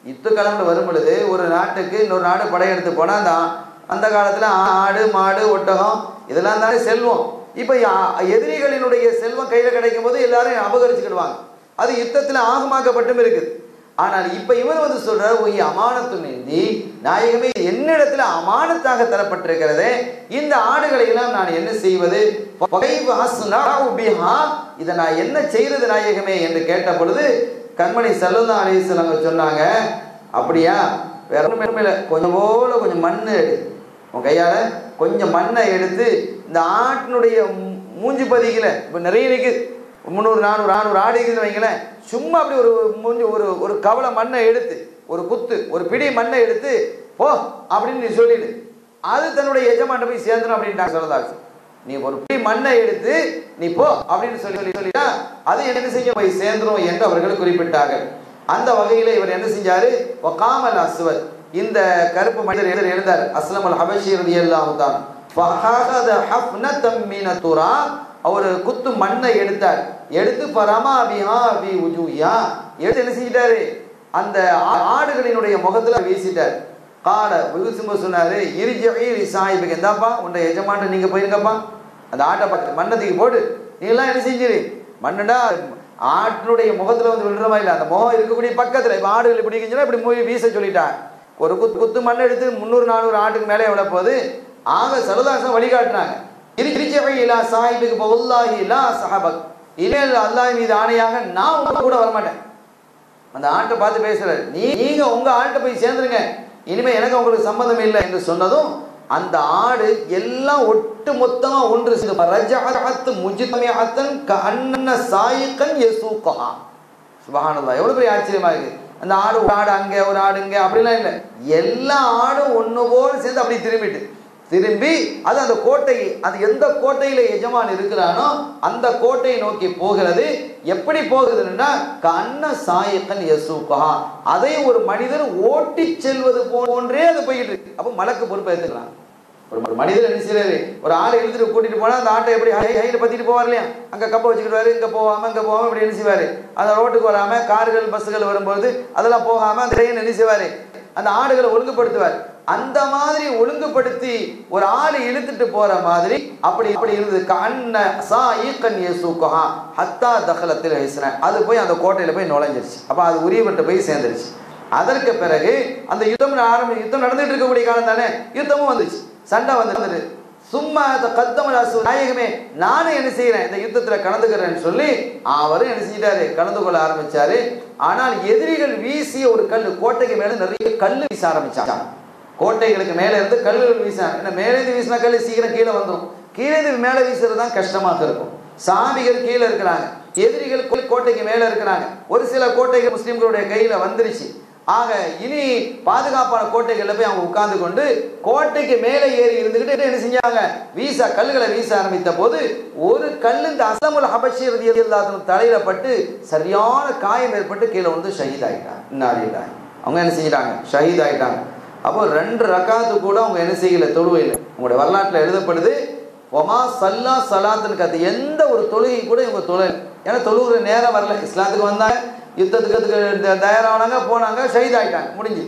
யுத்த காலம்னு வரும் பொழுது ஒரு நாட்டுக்கு இன்னொரு நாடு படையெடுத்து போனால் அந்த ஆ- அந்த காலத்தில் ஆடு மாடு ஒட்டகம் இதெல்லாம் தானே செல்வம் இப்போ எதிரிகளினுடைய செல்வம் கையில் கிடைக்கும் போது எல்லாரும் அபகரிச்சுக்கிடுவாங்க அது யுத்தத்தில் ஆகமாக்கப்பட்டும் இருக்குது ஆனால் இப்ப இவர் வந்து சொல்ற ஒய் அமானத்து நீந்தி நாயகமே என்னிடத்துல அமானத்தாக தரப்பட்டிருக்கிறது இந்த ஆடுகளை எல்லாம் நான் என்ன செய்வது பகைவு அஸ்னாஉ பிஹா, இதை நான் என்ன செய்யறது நாயகமே என்று கேட்ட பொழுது கண்மணி செல்லல்லா அலிஸ்லாங்க சொன்னாங்க அப்படியா வேற ஒண்ணுமே இல்லை கொஞ்சம் போல கொஞ்சம் மண் எடு உன் கையால கொஞ்சம் மண்ணை எடுத்து இந்த ஆட்டினுடைய மூ- மூஞ்சி பதிக்கல இப்போ நிறைய இருக்குது முந்நூறு நானூறு நானூறு ஆடு இருக்குதுன்னு வைங்களேன் சும்மா அப்படி ஒரு மூஞ்சி ஒரு ஒரு கவலை மண்ணை எடுத்து ஒரு குத்து ஒரு பிடி மண்ணை எடுத்து போ அப்படின்னு நீ சொல்லிடு அது தன்னுடைய எஜமான்ட்ட போய் சேர்ந்துடும் அப்படின்னு சொல்லதாச்சு நீ ஒரு பிடி மண்ணை எடுத்து நீ போ அப்படின்னு சொல்லி சொல்லி சொல்லிட்டா அது என்ன செய்ய போய் சேர்ந்துரும் என்று அவர்கள் குறிப்பிட்டார்கள் அந்த வகையில இவர் என்ன செஞ்சாரு வகாமல் அஸ்வத் இந்த கருப்பு மனிதர் எழுத எழுந்தார் அஸ்லம் அல் ஹபஷி ரலியல்லாஹு தான் ஃபஹத ஹஃப்னதம் மின துரா அவர் குத்து மண்ணை எடுத்தார் எடுத்து பரமா பிஹா பி உஜூயா எடுத்து என்ன செஞ்சிட்டாரு அந்த ஆ- ஆடுகளினுடைய முகத்துல வீசிட்டார் கால விகுசும்ப சொன்னாரு இருஜி சாஹிபுக்கு எந்தாப்பா உன்னை எஜமான்ட்ட நீங்க போயிருங்கப்பா அந்த ஆட்டை பக்கத்து மண்ணை தூக்கி போட்டு நீ எல்லாம் என்ன செஞ்சிரு மண்ணுடா ஆட்டினுடைய முகத்துல வந்து விழுற மாதிரி இல்லை அந்த முகம் இருக்கக்கூடிய பக்கத்துல இப்ப ஆடுகள் இப்படி இருந்துச்சுன்னா இப்படி மூவி வீச சொல்லிட்டான் ஒரு குத்து குத்து மண் எடுத்து முந்நூறு நானூறு ஆட்டுக்கு மேலே எவ்வளோ போகுது ஆக சரதாசம் வழிகாட்டுனாங்க இருச்சவை இலா சாஹிபுக்கு பவுல்லாஹி இலா சஹபக் இனிமேல் அல்லாஹ் மீது ஆணையாக நான் உங்க கூட வரமாட்டேன் அந்த ஆட்டை பார்த்து பேசுறாரு நீ நீங்க உங்க ஆட்டை போய் சேர்ந்துருங்க இனிமே எனக்கு உங்களுக்கு சம்மந்தம் இல்லை என்று சொன்னதும் அந்த ஆடு எல்லாம் ஒட்டு மொத்தமா ஒன்று சேர்ந்து ரஜஅத்து முஜ்தமிஅத்தன் கஅன்ன சாயிகன் யசூகஹா சுபஹானல்லாஹ் எவ்வளவு பெரிய ஆச்சரியமா இருக்கு அந்த ஆடு ஒரு ஆடு அங்கே ஒரு ஆடு இங்கே அப்படிலாம் இல்லை எல்லா ஆடும் ஒன்று போல் சேர்ந்து அப்படி திரும்பிட்டு திரும்பி அது அந்த கோட்டை அது எந்த கோட்டையில எஜமான் இருக்கிறானோ அந்த கோட்டையை நோக்கி போகிறது எப்படி போகுதுன்னா கண்ண சாயக்கன் யசூகா அதை ஒரு மனிதர் ஓட்டி செல்வது போன்றே அது போயிட்டு இருக்கு அப்போ மலக்கு பொறுப்பை எடுத்துக்கலாம் ஒரு ஒரு மனிதர் என்ன செய்யறாரு ஒரு ஆளை இழுத்துட்டு கூட்டிட்டு போனா அந்த ஆட்டை எப்படி ஹை ஹைல பத்திட்டு போவார் இல்லையா அங்க கப்பை வச்சுக்கிட்டு இங்க போகாம இங்க போகாம இப்படி என்ன செய்வாரு அந்த ரோட்டுக்கு வராம கார்கள் பஸ்ஸுகள் வரும்போது அதெல்லாம் போகாம அந்த ட்ரெயின் என்ன செய்வாரு அந்த ஆடுகளை ஒழுங்குபடுத்துவார் அந்த மாதிரி ஒழுங்குபடுத்தி ஒரு ஆளை இழுத்துட்டு போற மாதிரி அப்படி அப்படி இருந்தது கண்ண சா ஈக்கன் இயேசுக்கா ஹத்தா தகலத்தில் ஹைசன அது போய் அந்த கோட்டையில போய் நுழைஞ்சிருச்சு அப்ப அது உரியவர்கிட்ட போய் சேர்ந்துருச்சு அதற்கு பிறகு அந்த யுத்தம் ஆரம்பி யுத்தம் நடந்துட்டு இருக்கக்கூடிய காலம் தானே யுத்தமும் வந்துச்சு சண்டை வந்துருந்தது சும்மா அந்த கத்தமல் அசு நாயகமே நானும் என்ன செய்யறேன் இந்த யுத்தத்துல கலந்துக்கிறேன்னு சொல்லி அவரும் என்ன செஞ்சிட்டாரு கலந்து கொள்ள ஆரம்பிச்சாரு ஆனால் எதிரிகள் வீசிய ஒரு கல் கோட்டைக்கு மேல நிறைய கல் வீச ஆரம்பிச்சாங்க கோட்டைகளுக்கு மேல இருந்து கல்லுகள் வீசினாங்க ஏன்னா மேலே இருந்து வீசினா கல் சீக்கிரம் கீழே வந்துடும் கீழே இருந்து மேலே வீசுறது தான் கஷ்டமாக இருக்கும் சாமிகள் கீழே இருக்கிறாங்க எதிரிகள் கோ- கோட்டைக்கு மேல இருக்கிறாங்க ஒரு சில கோட்டைகள் முஸ்லிம்களுடைய கையில வந்துருச்சு ஆக இனி பாதுகாப்பான கோட்டைகள்ல போய் அவங்க உட்கார்ந்து கொண்டு கோட்டைக்கு மேலே ஏறி இருந்துகிட்டு என்ன செஞ்சாங்க வீச கல்லுகளை வீச ஆரம்பித்த போது ஒரு கல் இந்த அசமுல் ஹபஷி ரதியல்லாஹு தலையில பட்டு சரியான காயம் ஏற்பட்டு கீழே வந்து ஷஹீத் ஆயிட்டாங்க இன்னாலில்லாஹி. அவங்க என்ன செஞ்சிட்டாங்க ஷஹீத் ஆயிட்டாங்க அப்போ ரெண்டு ரக்காத்து கூட அவங்க என்ன செய்யல தொழுவையில் உங்களுடைய வரலாற்றில் எழுதப்படுது ஒமா சல்லா சலாத்துன்னு கத்து எந்த ஒரு தொழுகை கூட இவங்க தொழில் ஏன்னா தொழுகிற நேரம் வரல இஸ்லாத்துக்கு வந்தாங்க யுத்தத்துக்கு அதுக்கு தயாரானாங்க போனாங்க ஷஹீத் ஆயிட்டாங்க முடிஞ்சு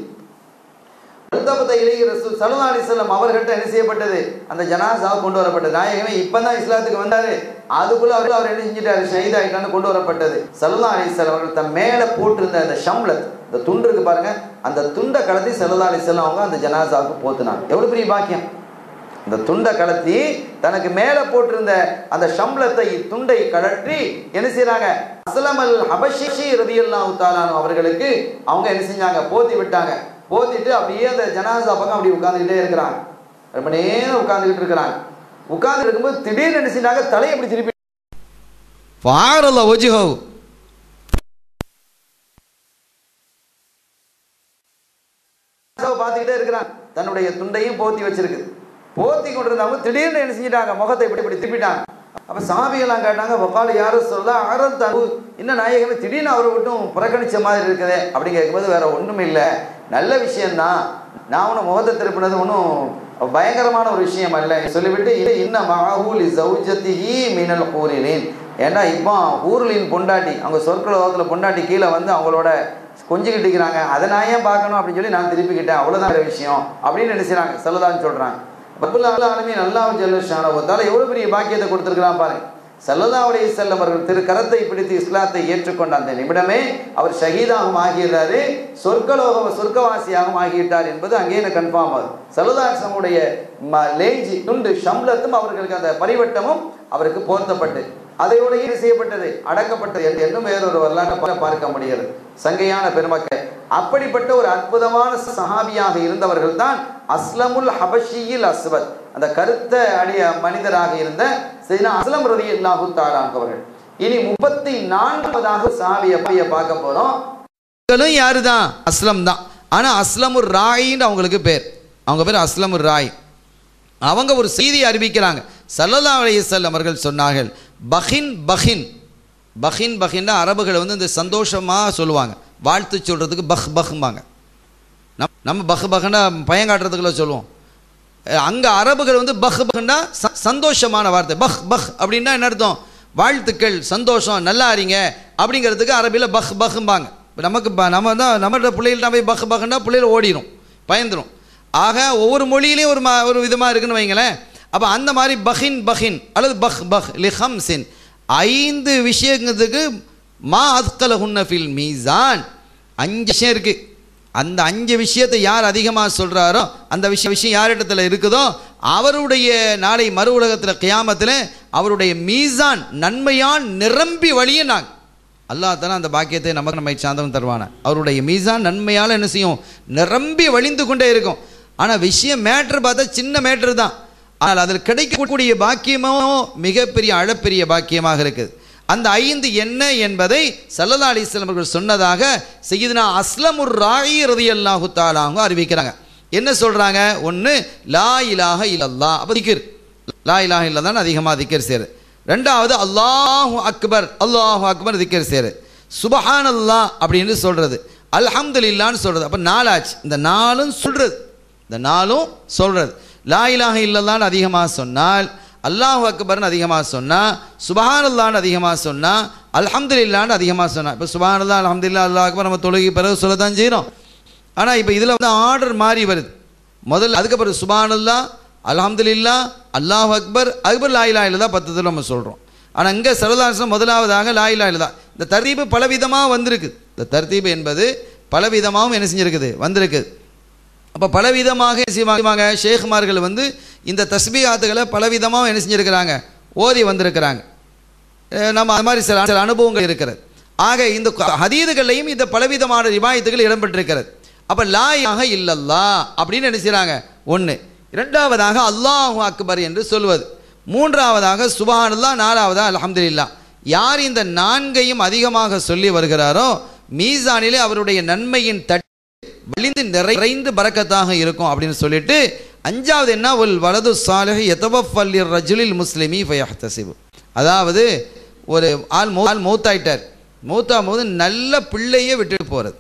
எழுத்தப்பட்ட இளைஞர் ரசூல் சல்லா அலிஸ்லாம் அவர்கிட்ட என்ன செய்யப்பட்டது அந்த ஜனாசாவை கொண்டு வரப்பட்டது நாயகமே இப்பதான் இஸ்லாத்துக்கு வந்தாரு அதுக்குள்ள அவர் அவர் என்ன செஞ்சிட்டாரு ஷஹீத் ஆயிட்டான்னு கொண்டு வரப்பட்டது சல்லா அலிஸ்லாம் அவர்கள் தன் மேல போட்டிருந்த அந்த ஷம்லத் இந்த துண்டு இருக்கு பாருங்க அந்த துண்டை கலத்தி சல்லா அலிஸ்லாம் அவங்க அந்த ஜனாசாவுக்கு போத்துனாங்க எவ்வளவு பெரிய பாக்கியம் இந்த துண்டை கலத்தி தனக்கு மேலே போட்டிருந்த அந்த சம்பளத்தை துண்டை கழற்றி என்ன செய்றாங்க அஸ்லமல் ஹபஷி ரதியல்லாஹு தாலானு அவர்களுக்கு அவங்க என்ன செஞ்சாங்க போத்தி விட்டாங்க போத்திட்டு அப்படியே அந்த ஜனாசா பக்கம் அப்படி உட்கார்ந்துக்கிட்டே இருக்கிறாங்க ரொம்ப நேரம் உட்கார்ந்துக்கிட்டு இருக்கிறாங்க உட்கார்ந்து இருக்கும்போது திடீர்னு என்ன செஞ்சாங்க தலையை அப்படி திருப்பி فعرض وجهه ஜனாசாவை பார்த்துக்கிட்டே இருக்கிறாங்க தன்னுடைய துண்டையும் போத்தி வச்சிருக்கு போத்தி கொண்டிருந்தவங்க திடீர்னு என்ன செஞ்சிட்டாங்க முகத்தை இப்படி இப்படி திருப்பிட்டாங்க அப்ப சாமிகள்லாம் கேட்டாங்க வக்கால யாரும் சொல்ல அறம் தனு இன்னும் நாயகமே திடீர்னு அவரை விட்டும் புறக்கணிச்ச மாதிரி இருக்குதே அப்படின்னு கேட்கும்போது வேற ஒண்ணும் இல்லை நல்ல விஷயம்தான் நான் ஒன்றும் முகத்தை திருப்பினது ஒன்றும் பயங்கரமான ஒரு விஷயம் அல்ல சொல்லிவிட்டு இது இன்ன மகூலி சௌஜத்திஹி மினல் கூறினேன் ஏன்னா இப்போ ஊர்லின் பொண்டாட்டி அவங்க சொற்களோகத்தில் பொண்டாட்டி கீழே வந்து அவங்களோட கொஞ்சிக்கிட்டு இருக்கிறாங்க அதை நான் ஏன் பார்க்கணும் அப்படின்னு சொல்லி நான் திருப்பிக்கிட்டேன் அவ்வளோதான் வேற விஷயம் அப்படின்னு நினைச்சாங்க செல்லதான்னு சொல்கிறாங்க பப்புல் ஆலமீன் அல்லாஹ் ஜல்லஷானவத்தால் எவ்வளோ பெரிய பாக்கியத்தை கொடுத்துருக்கலாம் பாருங்க சல்லல்லா அலைஹி செல்லம் அவர்கள் திரு கரத்தை பிடித்து இஸ்லாத்தை ஏற்றுக்கொண்ட அந்த நிமிடமே அவர் ஷஹீதாகவும் ஆகியிருந்தாரு சொர்க்கலோக சொர்க்கவாசியாகவும் ஆகிவிட்டார் என்பது அங்கே எனக்கு கன்ஃபார்ம் ஆகுது சல்லதாசமுடைய லேஞ்சி துண்டு ஷம்லத்தும் அவர்களுக்கு அந்த பரிவட்டமும் அவருக்கு போர்த்தப்பட்டு அதையோட ஈடு செய்யப்பட்டது அடக்கப்பட்டது என்று என்னும் வேறொரு வரலாற்றை பா- பார்க்க முடிகிறது சங்கையான பெருமக்கள் அப்படிப்பட்ட ஒரு அற்புதமான சஹாபியாக இருந்தவர்கள் தான் அஸ்லமுல் ஹபஷியில் அஸ்வத் அந்த கருத்த அடிய மனிதராக இருந்த சைனா அஸ்லம் ரதி அல்லாஹு அவர்கள் இனி முப்பத்தி நான்காவதாக சஹாபியை பார்க்க போறோம் இவங்களும் யாரு தான் அஸ்லம் தான் ஆனால் அஸ்லமுர் ராயின்னு அவங்களுக்கு பேர் அவங்க பேர் அஸ்லமுர் ராய் அவங்க ஒரு செய்தி அறிவிக்கிறாங்க சல்லல்லா அலையம் அவர்கள் சொன்னார்கள் பஹின் பஹின் பஹின் பஹின்னா அரபுகள் வந்து இந்த சந்தோஷமாக சொல்லுவாங்க வாழ்த்து சொல்கிறதுக்கு பஹ் பஹ்ம்பாங்க நம் நம்ம பஹ் பஹ்னா பயம் காட்டுறதுக்குள்ள சொல்லுவோம் அங்கே அரபுகள் வந்து பஹ் பஹ்னா ச- சந்தோஷமான வார்த்தை பஹ் பஹ் அப்படின்னா என்ன அர்த்தம் வாழ்த்துக்கள் சந்தோஷம் நல்லா இருங்க அப்படிங்கிறதுக்கு அரபியில் பஹ் பஹ்ம்பாங்க இப்போ நமக்கு ப- நம்ம தான் நம்மளோட பிள்ளைகள்ட்ட போய் பஹ் பஹ்னா பிள்ளைகள் ஓடிடும் பயந்துடும் ஆக ஒவ்வொரு மொழியிலையும் ஒரு மா ஒரு விதமாக இருக்குன்னு வைங்களேன் அப்போ அந்த மாதிரி பஹின் பஹின் அல்லது பஹ் பஹ் லிஹம் சின் ஐந்து விஷயங்கிறதுக்கு மா அத்கல ஃபில் மீசான் அஞ்சு விஷயம் இருக்குது அந்த அஞ்சு விஷயத்தை யார் அதிகமாக சொல்கிறாரோ அந்த விஷயம் விஷயம் யாரிடத்துல இருக்குதோ அவருடைய நாளை மறு உலகத்தில் கியாமத்தில் அவருடைய மீசான் நன்மையான் நிரம்பி வழிய நாங்கள் அல்லாஹ் தானே அந்த பாக்கியத்தை நமக்கு நம்மை சார்ந்தவன் தருவான அவருடைய மீசான் நன்மையால் என்ன செய்யும் நிரம்பி வழிந்து கொண்டே இருக்கும் ஆனால் விஷயம் மேட்ரு பார்த்தா சின்ன மேட்ரு தான் ஆனால் அதில் கிடைக்கக்கூடிய பாக்கியமோ மிகப்பெரிய அளப்பெரிய பாக்கியமாக இருக்குது அந்த ஐந்து என்ன என்பதை சல்லல்லா அலிஸ்லாம் அவர்கள் சொன்னதாக செய்யுதுனா அஸ்லமுர் ராயி ரதி அல்லாஹு தாலாங்க அறிவிக்கிறாங்க என்ன சொல்றாங்க ஒன்று லா இலாஹ இல்லல்லா அப்போ திக்கிர் லா இலாஹ இல்லதான் அதிகமாக திக்கர் சேரு ரெண்டாவது அல்லாஹு அக்பர் அல்லாஹு அக்பர் திக்கர் சேரு சுபஹான் அல்லாஹ் அப்படின்னு சொல்றது அல்ஹம்துலில்லான்னு சொல்றது அப்போ நாலாச்சு இந்த நாலும் சொல்றது இந்த நாளும் சொல்றது லா இலாஹ இல்லல்லான்னு அதிகமாக சொன்னால் அல்லாஹ் அக்பர்னு அதிகமாக சொன்னால் சுபஹானல்லான்னு அதிகமாக சொன்னால் அல்ஹம்துலில்லான்னு அதிகமாக சொன்னால் இப்போ சுபஹானல்லா அல்ஹம்துலில்லா அல்லாஹ் அக்பர் நம்ம தொழுகை பிறகு சொல்ல தான் செய்கிறோம் ஆனால் இப்போ இதில் வந்து ஆர்டர் மாறி வருது முதல்ல அதுக்கப்புறம் சுபஹானல்லா அல்ஹம்துலில்லா அல்லாஹ் அக்பர் அக்பர் லா இலாஹ இல்லல்லா பத்து தடவை நம்ம சொல்கிறோம் ஆனால் இங்கே சரதாசம் முதலாவதாக லா இலாஹ இல்லல்லா இந்த தர்தீபு பலவிதமாக வந்திருக்கு இந்த தர்தீபு என்பது பலவிதமாகவும் என்ன செஞ்சிருக்குது வந்திருக்குது அப்போ பலவிதமாக செய்வாங்க ஷேக்மார்கள் வந்து இந்த தஸ்பீகாத்துகளை பலவிதமாக என்ன செஞ்சுருக்கிறாங்க ஓதி வந்திருக்கிறாங்க அஹ் நம்ம அது மாதிரி சில சில அனுபவங்கள் இருக்கிறது ஆக இந்த கு- ஹதீதுகள்லையும் இந்த பலவிதமான ரிவாயத்துகள் இடம்பெற்றிருக்கிறது அப்போ லாயாக இல்லல்லா அப்படின்னு என்ன செய்கிறாங்க ஒன்று இரண்டாவதாக அல்லாஹு அக்பர் என்று சொல்வது மூன்றாவதாக சுபஹானல்லா நாலாவதா அல்ஹம்துலில்லா யார் இந்த நான்கையும் அதிகமாக சொல்லி வருகிறாரோ மீசானிலே அவருடைய நன்மையின் தட்டு வலிந்து நிறைந்து பறக்கத்தாக இருக்கும் அப்படின்னு சொல்லிட்டு அஞ்சாவது என்ன உல் வலது சாலிஹ் எத்தவஃபல்லி ரஜுலில் முஸ்லிமி ஃபயஹ்தசிபு அதாவது ஒரு ஆள் மௌ ஆள் மௌத்தாயிட்டார் மௌத்தாகும் போது நல்ல பிள்ளையே விட்டுட்டு போகிறது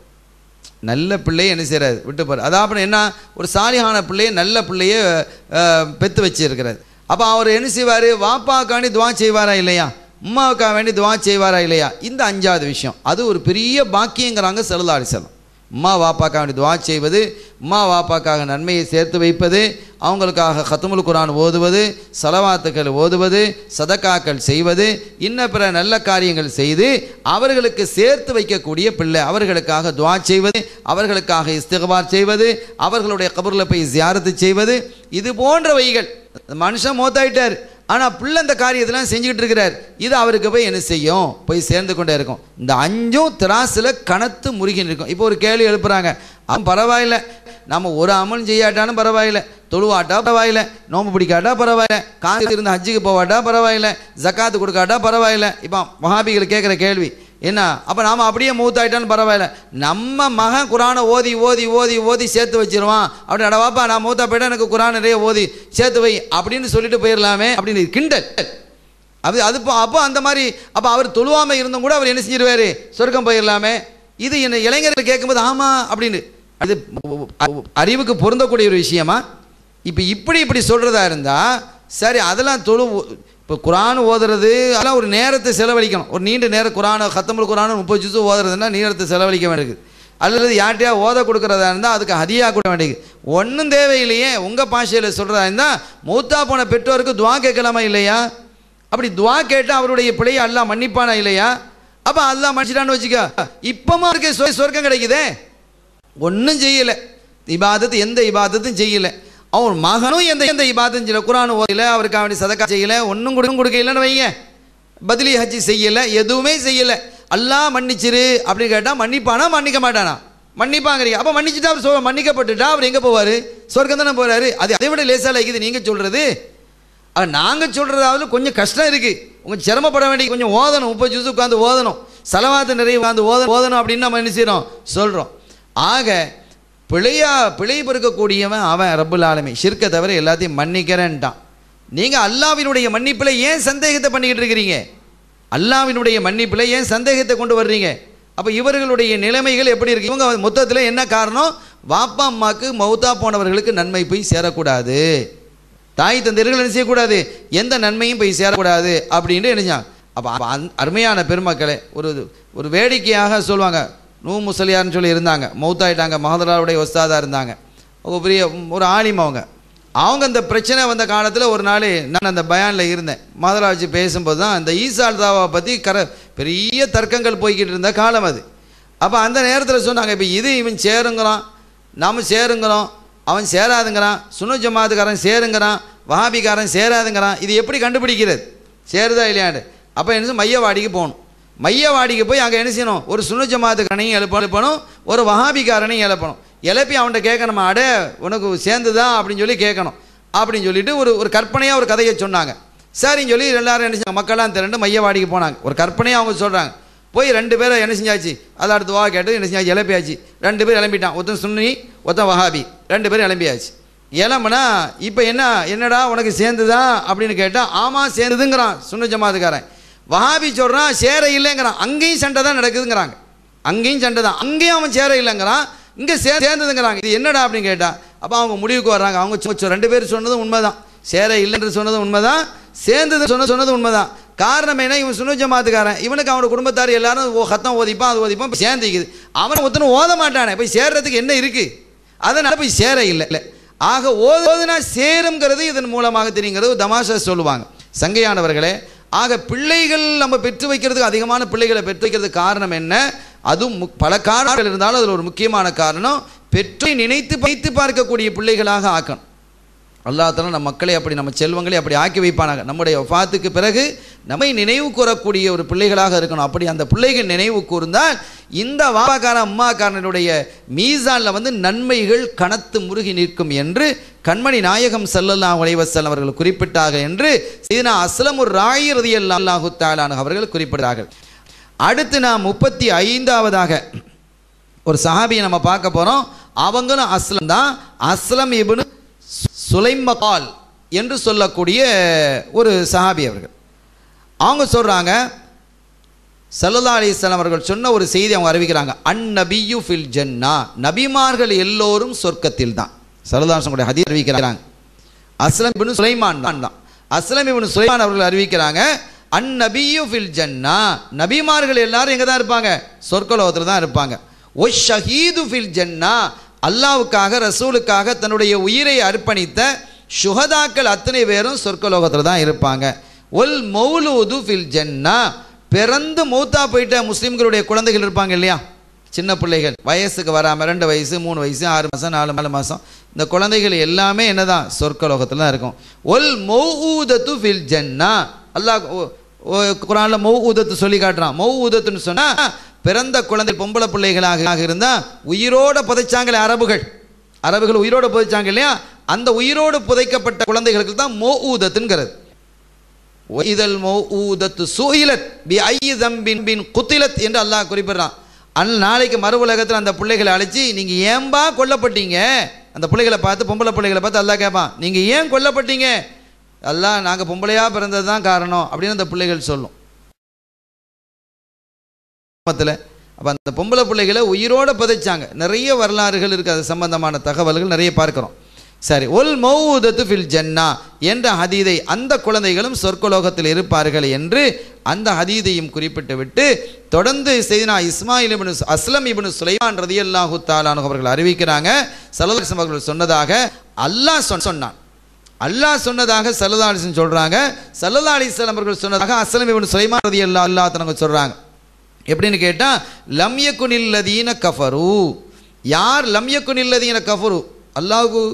நல்ல பிள்ளையை என்ன செய்கிறார் விட்டு போகிறார் அதாவது என்ன ஒரு சாலியான பிள்ளையை நல்ல பிள்ளையை அஹ், பெத்து வச்சிருக்கிறார் அப்போ அவர் என்ன செய்வார் வாப்பாக்காண்டி துவா செய்வாரா இல்லையா உம்மாவுக்காக வேண்டி துவா செய்வாரா இல்லையா இந்த அஞ்சாவது விஷயம் அது ஒரு பெரிய பாக்கியங்கிறாங்க செல்லதாடி செல்லம் உம்மா வாப்பாக்காக வேண்டி துவா செய்வது உம்மா வாப்பாக்காக நன்மையை சேர்த்து வைப்பது அவங்களுக்காக ஹத்துமுல் குரான் ஓதுவது சலவாத்துக்கள் ஓதுவது சதக்காக்கள் செய்வது இன்ன பிற நல்ல காரியங்கள் செய்து அவர்களுக்கு சேர்த்து வைக்கக்கூடிய பிள்ளை அவர்களுக்காக துவா செய்வது அவர்களுக்காக இஸ்திகபார் செய்வது அவர்களுடைய கபூரில் போய் ஜியாரத்து செய்வது இது போன்றவைகள் மனுஷன் மோத்தாயிட்டார் ஆனால் பிள்ளை இந்த காரியத்தெல்லாம் செஞ்சுக்கிட்டு இருக்கிறார் இது அவருக்கு போய் என்ன செய்யும் போய் சேர்ந்து கொண்டே இருக்கும் இந்த அஞ்சும் திராசில் கனத்து முருகின்னு இருக்கும் இப்போ ஒரு கேள்வி எழுப்புறாங்க அவன் பரவாயில்ல நம்ம ஒரு அமலும் செய்யாட்டாலும் பரவாயில்ல தொழுவாட்டா பரவாயில்ல நோம்பு பிடிக்காட்டா பரவாயில்ல காசு இருந்து ஹஜ்ஜுக்கு போவாட்டா பரவாயில்ல ஜக்காத்து கொடுக்காட்டா பரவாயில்ல இப்போ மகாபிகள் கேட்குற கேள்வி என்ன அப்போ நாம் அப்படியே மூத்தாயிட்டாலும் பரவாயில்ல நம்ம மகன் குரானை ஓதி ஓதி ஓதி ஓதி சேர்த்து வச்சிருவான் அப்படி அடவாப்பா நான் மூத்தா போயிட்டா எனக்கு குரான் நிறைய ஓதி சேர்த்து வை அப்படின்னு சொல்லிட்டு போயிடலாமே அப்படின்னு கிண்டல் அது அது இப்போ அப்போ அந்த மாதிரி அப்போ அவர் தொழுவாமல் இருந்தும் கூட அவர் என்ன செஞ்சிருவாரு சொர்க்கம் போயிடலாமே இது என்ன இளைஞர்கள் கேட்கும்போது ஆமாம் அப்படின்னு அது அறிவுக்கு பொருந்தக்கூடிய ஒரு விஷயமா இப்போ இப்படி இப்படி சொல்கிறதா இருந்தால் சரி அதெல்லாம் தொழு இப்போ குரான் ஓதுறது அதெல்லாம் ஒரு நேரத்தை செலவழிக்கணும் ஒரு நீண்ட நேரம் குரானை ஹத்தமுல் குரான் முப்பது ஜூஸ் ஓதுறதுன்னா நேரத்தை செலவழிக்க வேண்டியது அல்லது யார்கிட்டயா ஓத கொடுக்குறதா இருந்தால் அதுக்கு ஹதியா கொடுக்க வேண்டியது ஒன்றும் தேவையில்லையே உங்கள் பாஷையில் சொல்கிறதா இருந்தால் மூத்தா போன பெற்றோருக்கு துவா கேட்கலாமா இல்லையா அப்படி துவா கேட்டால் அவருடைய பிழையை அல்லாஹ் மன்னிப்பானா இல்லையா அப்போ அல்லாஹ் மன்னிச்சிட்டான்னு வச்சுக்க இப்பமா இருக்க சொ- சொர்க்கம் கிடைக்குதே ஒன்றும் செய்யலை இபாதத்து எந்த இபாதத்தும் செய்யலை அவர் மகனும் எந்த எந்த இபாதத்தும் செய்யலை குரான் ஓதல அவருக்கு அவனுடைய சதக்கா செய்யலை ஒன்றும் கொடுக்க கொடுக்கலன்னு வைங்க பதிலி ஹஜ்ஜி செய்யலை எதுவுமே செய்யலை அல்லாஹ் மன்னிச்சிரு அப்படின்னு கேட்டால் மன்னிப்பானா மன்னிக்க மாட்டானா மன்னிப்பாங்கிறீங்க அப்போ மன்னிச்சுட்டா அவர் சொ- மன்னிக்கப்பட்டுட்டா அவர் எங்கே போவார் சொர்க்கம் தானே போகிறாரு அது அதை விட லேசாக இருக்குது நீங்கள் சொல்கிறது நாங்கள் சொல்கிறதாவது கொஞ்சம் கஷ்டம் இருக்குது உங்கள் சிரமப்பட வேண்டிய கொஞ்சம் ஓதணும் முப்பது ஜூஸ் உட்காந்து ஓதணும் செலவாத்து நிறைய உட்காந்து ஓத ஓதணும் அப்படின்னு நம்ம என்ன செய்கிறோம் சொல்கிறோம் ஆக பிழையா பிழை பொறுக்கக்கூடியவன் அவன் ரப்புல் ஆலமி ஷிர்க்கை தவிர எல்லாத்தையும் மன்னிக்கிறேன்ட்டான் நீங்கள் அல்லாவினுடைய மன்னிப்பில் ஏன் சந்தேகத்தை பண்ணிக்கிட்டு இருக்கிறீங்க அல்லாவினுடைய மன்னிப்பில் ஏன் சந்தேகத்தை கொண்டு வர்றீங்க அப்போ இவர்களுடைய நிலைமைகள் எப்படி இருக்கு இவங்க மொத்தத்தில் என்ன காரணம் வாப்பா அம்மாக்கு மௌத்தா போனவர்களுக்கு நன்மை போய் சேரக்கூடாது தாய் தந்தையர்கள் என்ன செய்யக்கூடாது எந்த நன்மையும் போய் சேரக்கூடாது அப்படின்ட்டு நினைச்சாங்க அப்போ அருமையான பெருமக்களே ஒரு ஒரு வேடிக்கையாக சொல்லுவாங்க நூ முசலியார்னு சொல்லி இருந்தாங்க மௌத்தாயிட்டாங்க மகதராவுடைய ஒஸ்தாதாக இருந்தாங்க ஒரு பெரிய ஒரு ஆலிம் அவங்க அவங்க அந்த பிரச்சனை வந்த காலத்தில் ஒரு நாள் நான் அந்த பயானில் இருந்தேன் மதரா வச்சு பேசும்போது தான் அந்த ஈசால்தாவை பற்றி கர பெரிய தர்க்கங்கள் போய்கிட்டு இருந்த காலம் அது அப்போ அந்த நேரத்தில் சொன்னாங்க இப்போ இது இவன் சேருங்கிறான் நாம் சேருங்கிறோம் அவன் சேராதுங்கிறான் சுனு ஜமாத்துக்காரன் சேருங்கிறான் வஹாபிக்காரன் சேராதுங்கிறான் இது எப்படி கண்டுபிடிக்கிறது சேருதா இல்லையாண்டு அப்போ என்ன செய்யணும்? மையவாடிக்கு போகணும் மையவாடிக்கு போய் அங்கே என்ன செய்யணும் ஒரு சுனு ஜமாத்துக்காரனையும் எழுப்ப எழுப்பணும் ஒரு வஹாபிக்காரனையும் எழுப்பணும் எழுப்பி அவன்கிட்ட கேட்கணுமா அடே உனக்கு சேர்ந்துதா அப்படின்னு சொல்லி கேட்கணும் அப்படின்னு சொல்லிட்டு ஒரு ஒரு கற்பனையாக ஒரு கதையை சொன்னாங்க சரின்னு சொல்லி எல்லாரும் என்ன செஞ்சாங்க மக்கள்லாம் திரண்டு மையவாடிக்கு போனாங்க ஒரு கற்பனையாக அவங்க சொல்கிறாங்க போய் ரெண்டு பேரும் என்ன செஞ்சாச்சு அதில் அடுத்து வா கேட்டு என்ன செஞ்சாச்சு இழப்பியாச்சு ரெண்டு பேரும் இளம்பிட்டான் ஒருத்தன் சுன்னி ஒருத்தன் வஹாபி ரெண்டு பேரும் இளம்பியாச்சு இளம்புனா இப்போ என்ன என்னடா உனக்கு சேர்ந்துதா அப்படின்னு கேட்டால் ஆமாம் சேர்ந்துதுங்கிறான் சுன்ன ஜமாத்துக்காரன் வஹாபி சொல்கிறான் சேர இல்லைங்கிறான் அங்கேயும் சண்டை தான் நடக்குதுங்கிறாங்க அங்கேயும் சண்டை தான் அங்கேயும் அவன் சேர இல்லைங்கிறான் இங்கே சே சேர்ந்ததுங்கிறாங்க இது என்னடா அப்படின்னு கேட்டா அப்போ அவங்க முடிவுக்கு வர்றாங்க அவங்க சொ- சொ- ரெண்டு பேரும் சொன்னதும் உண்மைதான் சேர இல்லைன்னு சொன்னதும் உண்மைதான் சேர்ந்தது சொன்ன சொன்னது உண்மைதான் காரணம் என்ன இவன் சுனு ஜமாத்துக்காரன் இவனுக்கு அவனோட குடும்பத்தார் எல்லாரும் ஓ ஹத்தம் ஓதிப்பான் அது ஓதிப்பான் இப்ப சேர்ந்துக்குது அவன் ஒருத்தனும் ஓத மாட்டானே போய் சேர்றதுக்கு என்ன இருக்கு அதனால போய் சேர இல்லை இல்லை ஆக ஓது- ஓதுனா சேருங்கிறது இதன் மூலமாக தெரியுங்கிறது ஒரு தமாஷா சொல்லுவாங்க சங்கையானவர்களே ஆக பிள்ளைகள் நம்ம பெற்று வைக்கிறதுக்கு அதிகமான பிள்ளைகளை பெற்று வைக்கிறதுக்கு காரணம் என்ன அதுவும் மு- பல காரணங்கள் இருந்தாலும் அதில் ஒரு முக்கியமான காரணம் பெற்றை நினைத்து வைத்து பார்க்கக்கூடிய பிள்ளைகளாக ஆக்கணும் அல்லாஹ் நம்ம மக்களை அப்படி நம்ம செல்வங்களை அப்படி ஆக்கி வைப்பானாங்க நம்முடைய வஃபாத்துக்கு பிறகு நம்மை நினைவு கூறக்கூடிய ஒரு பிள்ளைகளாக இருக்கணும் அப்படி அந்த பிள்ளைகள் நினைவு கூர்ந்தால் இந்த வாப்பாக்கார அம்மாக்காரனுடைய மீசானில் வந்து நன்மைகள் கனத்து முருகி நிற்கும் என்று கண்மணி நாயகம் ஸல்லல்லாஹு அலைஹி வஸல்லம் அவர்கள் குறிப்பிட்டார்கள் என்று சீனா அஸ்லமுர் ராயி ரதியல்லாஹு தாலான அவர்கள் குறிப்பிடுகிறார்கள் அடுத்து நாம் முப்பத்தி ஐந்தாவதாக ஒரு சஹாபியை நம்ம பார்க்க போகிறோம் அவங்களும் அஸ்லம் தான் அஸ்லம் இப்னு சுலைமகால் என்று சொல்லக்கூடிய ஒரு சஹாபி அவர்கள் அவங்க சொல்கிறாங்க சல்லல்லா அலிஸ்லாம் அவர்கள் சொன்ன ஒரு செய்தி அவங்க அறிவிக்கிறாங்க அந்நபியு ஃபில் ஜன்னா நபிமார்கள் எல்லோரும் சொர்க்கத்தில் தான் சல்லல்லாஹுடைய ஹதீஸ் அறிவிக்கிறாங்க அஸ்லம் இப்னு சுலைமான் தான் தான் அஸ்லம் இப்னு சுலைமான் அவர்கள் அறிவிக்கிறாங்க அந்நபியு ஃபில் ஜன்னா நபிமார்கள் எல்லாரும் எங்கே தான் இருப்பாங்க சொர்க்கலோகத்தில் தான் இருப்பாங்க ஒ ஷஹீது ஃபில் ஜன்னா அல்லாவுக்காக ரசூலுக்காக தன்னுடைய உயிரை அர்ப்பணித்த சுஹதாக்கள் அத்தனை பேரும் சொர்க்கலோகத்தில் தான் இருப்பாங்க ஒல் மௌலூது ஃபில் ஜன்னா பிறந்து மூத்தா போயிட்ட முஸ்லீம்களுடைய குழந்தைகள் இருப்பாங்க இல்லையா சின்ன பிள்ளைகள் வயசுக்கு வராமல் ரெண்டு வயசு மூணு வயசு ஆறு மாதம் நாலு நாலு மாதம் இந்த குழந்தைகள் எல்லாமே என்னதான் சொர்க்கலோகத்தில் தான் இருக்கும் ஒல் மௌஊதத்து ஃபில் ஜன்னா அல்லாஹ் ஓ- ஓ- குரான்ல மௌஊதத்து சொல்லி காட்டுறான் மௌஊதத்துன்னு சொன்னா பிறந்த குழந்தை பொம்பளை பிள்ளைகளாக இருந்தால் உயிரோட புதைச்சாங்களே அரபுகள் அரபுகள் உயிரோட புதைச்சாங்க இல்லையா அந்த உயிரோடு புதைக்கப்பட்ட குழந்தைகளுக்கு தான் மௌஊதத்துங்கிறது இதழ் மௌஊதத்து சுயிலத் பி ஐ தம்பின் பின் குத்திலத் என்று அல்லாஹ் குறிப்பிடுறான் அன் நாளைக்கு மறு உலகத்தில் அந்த பிள்ளைகளை அழைச்சி நீங்கள் ஏன்பா கொல்லப்பட்டீங்க அந்த பிள்ளைகளை பார்த்து பொம்பளை பிள்ளைகளை பார்த்து அல்லாஹ் கேட்பான் நீங்கள் ஏன் கொல்லப்பட்டீங்க அல்லாஹ் நாங்கள் பொம்பளையாக பிறந்தது தான் காரணம் அப்படின்னு அந்த பிள்ளைகள் சொல்லும் குடும்பத்தில் அப்போ அந்த பொம்பளை பிள்ளைகளை உயிரோட புதைச்சாங்க நிறைய வரலாறுகள் இருக்குது அது சம்பந்தமான தகவல்கள் நிறைய பார்க்குறோம் சரி ஒல் மௌதத்து ஃபில் ஜன்னா என்ற ஹதீதை அந்த குழந்தைகளும் சொர்க்கலோகத்தில் இருப்பார்கள் என்று அந்த ஹதீதையும் குறிப்பிட்டு விட்டு தொடர்ந்து செய்தினா இஸ்மாயில் இப்னு அஸ்லம் இப்னு சுலைமான் ரதியல்லாஹு தாலானு அவர்கள் அறிவிக்கிறாங்க சலதம் அவர்கள் சொன்னதாக அல்லாஹ் சொன் சொன்னான் அல்லாஹ் சொன்னதாக சல்லா அலிஸ்லம் சொல்றாங்க சல்லல்லா அலிஸ்லாம் அவர்கள் சொன்னதாக அஸ்லம் இப்னு சுலைமான் ரதி அல்லா அல்லா தனங்க சொல்றாங்க எப்படின்னு கேட்டா லம்யக்குனில்லதீன கஃபரு யார் லம்யக்குனில்லதீன கஃபரு அல்லாஹு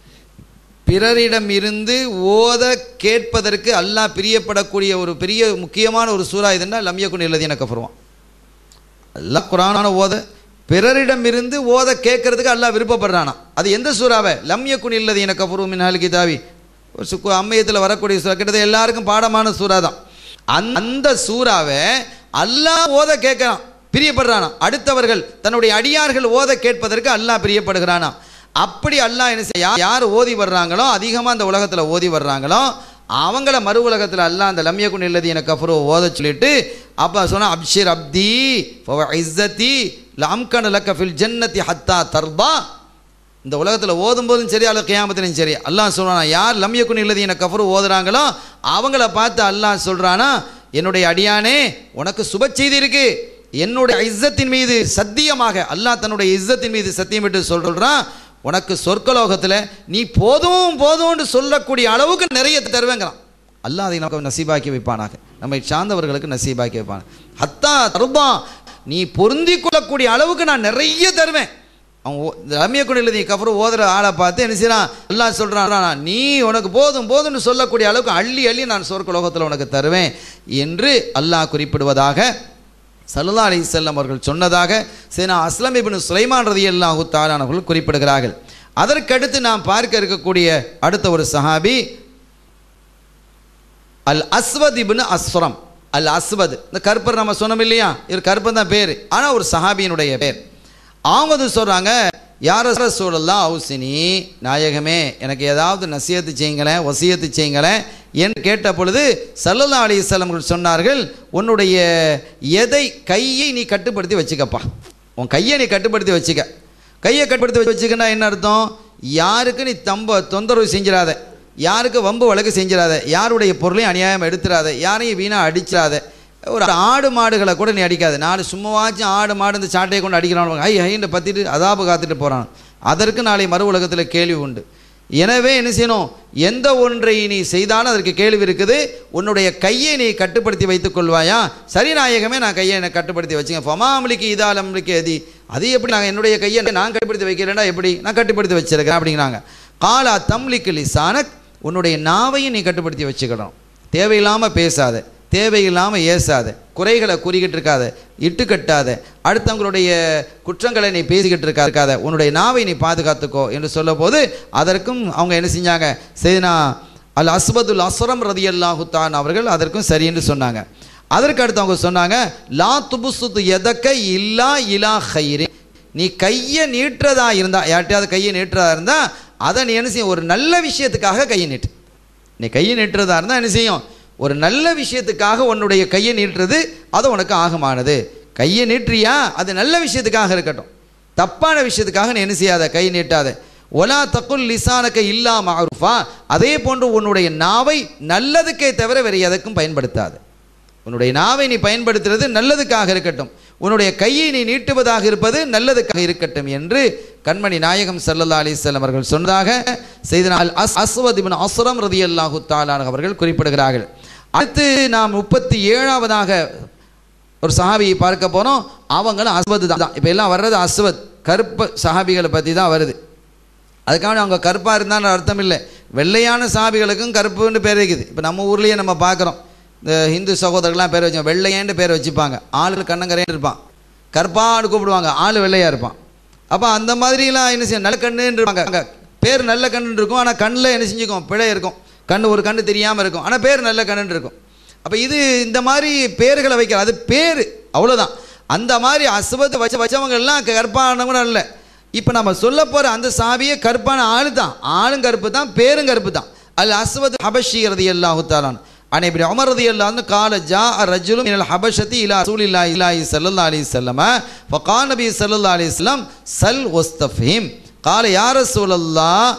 பிறரிடம் இருந்து ஓத கேட்பதற்கு அல்லாஹ் பிரியப்படக்கூடிய ஒரு பெரிய முக்கியமான ஒரு சூறா இதுன்னா லம்யக்குன் இல்லதீன கஃபருவான் அல்லாஹ் குரானான ஓத பிறரிடம் இருந்து ஓத கேட்கறதுக்கு அல்லாஹ் விருப்பப்படுறானா அது எந்த சூறாவை லம்யக்குன் இல்லதீன கஃபரு மின்ஹால் கிதாவி ஒரு சுக்கு அம்மையத்தில் வரக்கூடிய சூறா கிட்டத்தட்ட எல்லாருக்கும் பாடமான சூறா தான் அந்த- அந்த சூறாவை அல்லாஹ் ஓத கேட்கறான் பிரியப்படுறானா அடுத்தவர்கள் தன்னுடைய அடியார்கள் ஓத கேட்பதற்கு அல்லாஹ் பிரியப்படுகிறானா அப்படி அல்லாஹ் என்ன செய்ய யா- யார் ஓதி வர்றாங்களோ அதிகமாக அந்த உலகத்தில் ஓதி வர்றாங்களோ அவங்கள மறு உலகத்தில் அல்லாஹ் அந்த லம்யகுன் இல்லது எனக்கு அப்புறம் ஓத சொல்லிட்டு அப்போ சொன்னா அப்ஷிர் அப்தி ஃபவ இஸ்ஸதி லம்கன் லக்க ஃபில் ஜன்னதி ஹத்தா தர்பா இந்த உலகத்தில் ஓதும் போதும் சரி அல்ல கியாமத்திலையும் சரி அல்லாஹ் சொல்றானா யார் லம்யக்குன் இல்லது எனக்கு அப்புறம் ஓதுறாங்களோ அவங்கள பார்த்து அல்லாஹ் சொல்றானா என்னுடைய அடியானே உனக்கு சுப செய்தி இருக்கு என்னுடைய இஸ்ஸத்தின் மீது சத்தியமாக அல்லாஹ் தன்னுடைய இஸ்ஸத்தின் மீது சத்தியமிட்டு சொல்றான் உனக்கு சொர்க்கலோகத்தில் நீ போதும் போதும்னு சொல்லக்கூடிய அளவுக்கு நிறைய தருவேங்கிறான் அல்லாஹ் அதை நமக்கு நசீபாக்கி வைப்பானாக நம்மை சார்ந்தவர்களுக்கு நசீபாக்கி வைப்பான் ஹத்தா தருபா நீ பொருந்தி கொள்ளக்கூடிய அளவுக்கு நான் நிறைய தருவேன் அவன் ரம்ய குடியில் நீ கஃபர் ஓதுற ஆளை பார்த்து என்ன செய்யறான் அல்லாஹ் சொல்றான் நீ உனக்கு போதும் போதும்னு சொல்லக்கூடிய அளவுக்கு அள்ளி அள்ளி நான் சொர்க்க லோகத்தில் உனக்கு தருவேன் என்று அல்லாஹ் குறிப்பிடுவதாக சல்லா அலி செல்லம் அவர்கள் சொன்னதாக சேனா அஸ்லம் இப்னு சுலைமான் ரதி அல்லாஹு தாலானவர்கள் குறிப்பிடுகிறார்கள் அதற்கடுத்து நாம் பார்க்க இருக்கக்கூடிய அடுத்த ஒரு சஹாபி அல் அஸ்வத் இப்னு அஸ்வரம் அல் அஸ்வத் இந்த கருப்பர் நம்ம சொன்னோம் இல்லையா இவர் கருப்பர் தான் பேர் ஆனால் ஒரு சஹாபியினுடைய பேர் அவங்க வந்து சொல்கிறாங்க யார சூழல்லாம் அவுசினி நாயகமே எனக்கு ஏதாவது நசியத்து செய்யுங்களேன் வசியத்து செய்யுங்களேன் என்று கேட்ட பொழுது சல்லல்லா அலிசல்லம் சொன்னார்கள் உன்னுடைய எதை கையை நீ கட்டுப்படுத்தி வச்சுக்கப்பா உன் கையை நீ கட்டுப்படுத்தி வச்சுக்க கையை கட்டுப்படுத்தி வச்சுக்கன்னா என்ன அர்த்தம் யாருக்கு நீ தம்ப தொந்தரவு செஞ்சிடாத யாருக்கு வம்பு வழக்கு செஞ்சிடாத யாருடைய பொருளையும் அநியாயம் எடுத்துடாத யாரையும் வீணாக அடிச்சிடாத ஒரு ஆடு மாடுகளை கூட நீ அடிக்காத நாலு சும்மாவாச்சும் ஆடு மாடு இந்த சாட்டையை கொண்டு அடிக்கிறான் ஐ ஹைன்னு பற்றிட்டு அதாபு காத்துட்டு போகிறான் அதற்கு நாளை மறு உலகத்தில் கேள்வி உண்டு எனவே என்ன செய்யணும் எந்த ஒன்றை நீ செய்தாலும் அதற்கு கேள்வி இருக்குது உன்னுடைய கையை நீ கட்டுப்படுத்தி வைத்துக் கொள்வாயா சரி நாயகமே நான் கையை என்னை கட்டுப்படுத்தி வச்சுங்க ஃபமாமலிக்கு இதாலம்லிக்கு எதி அது எப்படி நாங்கள் என்னுடைய கையை நான் கட்டுப்படுத்தி வைக்கிறேன்னா எப்படி நான் கட்டுப்படுத்தி வச்சிருக்கேன் அப்படிங்கிறாங்க காலா தம்லிக்கு லிசானக் உன்னுடைய நாவையும் நீ கட்டுப்படுத்தி வச்சுக்கணும் தேவையில்லாமல் பேசாத தேவையில்லாமல் ஏசாத குறைகளை கூறிக்கிட்டு இருக்காத இட்டு கட்டாத அடுத்தவங்களுடைய குற்றங்களை நீ பேசிக்கிட்டு இருக்கா இருக்காத உன்னுடைய நாவை நீ பாதுகாத்துக்கோ என்று சொல்ல போது அதற்கும் அவங்க என்ன செஞ்சாங்க சரினா அல் அஸ்பதுல் அஸ்ரம் ரதி அல்லாஹுத்தான் அவர்கள் அதற்கும் சரி என்று சொன்னாங்க அதற்கு அடுத்து அவங்க சொன்னாங்க லா துபுசுத்து எதக்க இல்லா இலா ஹைரி நீ கையை நீட்டுறதா இருந்தா யார்கிட்டயாவது கையை நீட்டுறதா இருந்தா அதை நீ என்ன செய்யும் ஒரு நல்ல விஷயத்துக்காக கையை நீட்டு நீ கையை நீட்டுறதா இருந்தால் என்ன செய்யும் ஒரு நல்ல விஷயத்துக்காக உன்னுடைய கையை நீட்டுறது அது உனக்கு ஆகமானது கையை நீட்டுறியா அது நல்ல விஷயத்துக்காக இருக்கட்டும் தப்பான விஷயத்துக்காக நீ என்ன செய்யாத கை நீட்டாத ஒலா தக்குல் லிசானக்க இல்லா மாருஃபா அதே போன்று உன்னுடைய நாவை நல்லதுக்கே தவிர வேறு எதற்கும் பயன்படுத்தாது உன்னுடைய நாவை நீ பயன்படுத்துறது நல்லதுக்காக இருக்கட்டும் உன்னுடைய கையை நீ நீட்டுவதாக இருப்பது நல்லதுக்காக இருக்கட்டும் என்று கண்மணி நாயகம் சல்லல்லா அலிஸ்லாம் அவர்கள் சொன்னதாக செய்தனால் அஸ் அஸ்வத் இப்னு அஸ்ரம் ரதி அல்லாஹு தாலான் அவர்கள் குறிப்பிடுகிறார்கள் அடுத்து நாம் முப்பத்தி ஏழாவதாக ஒரு சஹாபியை பார்க்க போனோம் அவங்களும் அஸ்வத் தான் இப்போ எல்லாம் வர்றது அஸ்வத் கருப்பு சஹாபிகளை பற்றி தான் வருது அதுக்காக அவங்க கருப்பாக இருந்தாலும் அர்த்தம் இல்லை வெள்ளையான சாபிகளுக்கும் கருப்புன்னு பேர் இருக்குது இப்போ நம்ம ஊர்லேயே நம்ம பார்க்குறோம் இந்த ஹிந்து சகோதரர்கள்லாம் பேர் வச்சோம் வெள்ளையேன்னு பேர் வச்சுப்பாங்க ஆள் கண்ணங்கரையன்னு இருப்பான் கருப்பான்னு கூப்பிடுவாங்க ஆள் வெள்ளையாக இருப்பான் அப்போ அந்த மாதிரிலாம் என்ன செய்யும் நல்ல கண்ணுன்னு இருப்பாங்க அங்கே பேர் நல்ல கண்ணுன்னு இருக்கும் ஆனால் கண்ணில் என்ன செஞ்சுக்கும் பிழை இருக்கும் கண் ஒரு கண்ணு தெரியாமல் இருக்கும் ஆனால் பேர் நல்ல கண்ணுன்னு இருக்கும் அப்போ இது இந்த மாதிரி பேர்களை வைக்கிற அது பேர் அவ்வளோதான் அந்த மாதிரி அசுபத்தை வச்ச வச்சவங்க எல்லாம் கற்பானவங்க இல்லை இப்போ நம்ம சொல்ல போகிற அந்த சாவியே கருப்பான ஆளு தான் ஆளும் கருப்பு தான் பேரும் கருப்பு தான் அல் அஸ்வத் ஹபஷி ரதி அல்லாஹு தாலான் ஆனால் இப்படி அமர் ரதி அல்லாஹ்னு கால ஜா ரஜுலும் இனல் ஹபஷத்தி இலா ரசூல் இல்லா இலாஹி சல்லல்லா அலி சல்லம ஃபகா நபி சல்லல்லா அலி இஸ்லாம் சல் ஒஸ்தஃபீம் கால யார சூழல்லா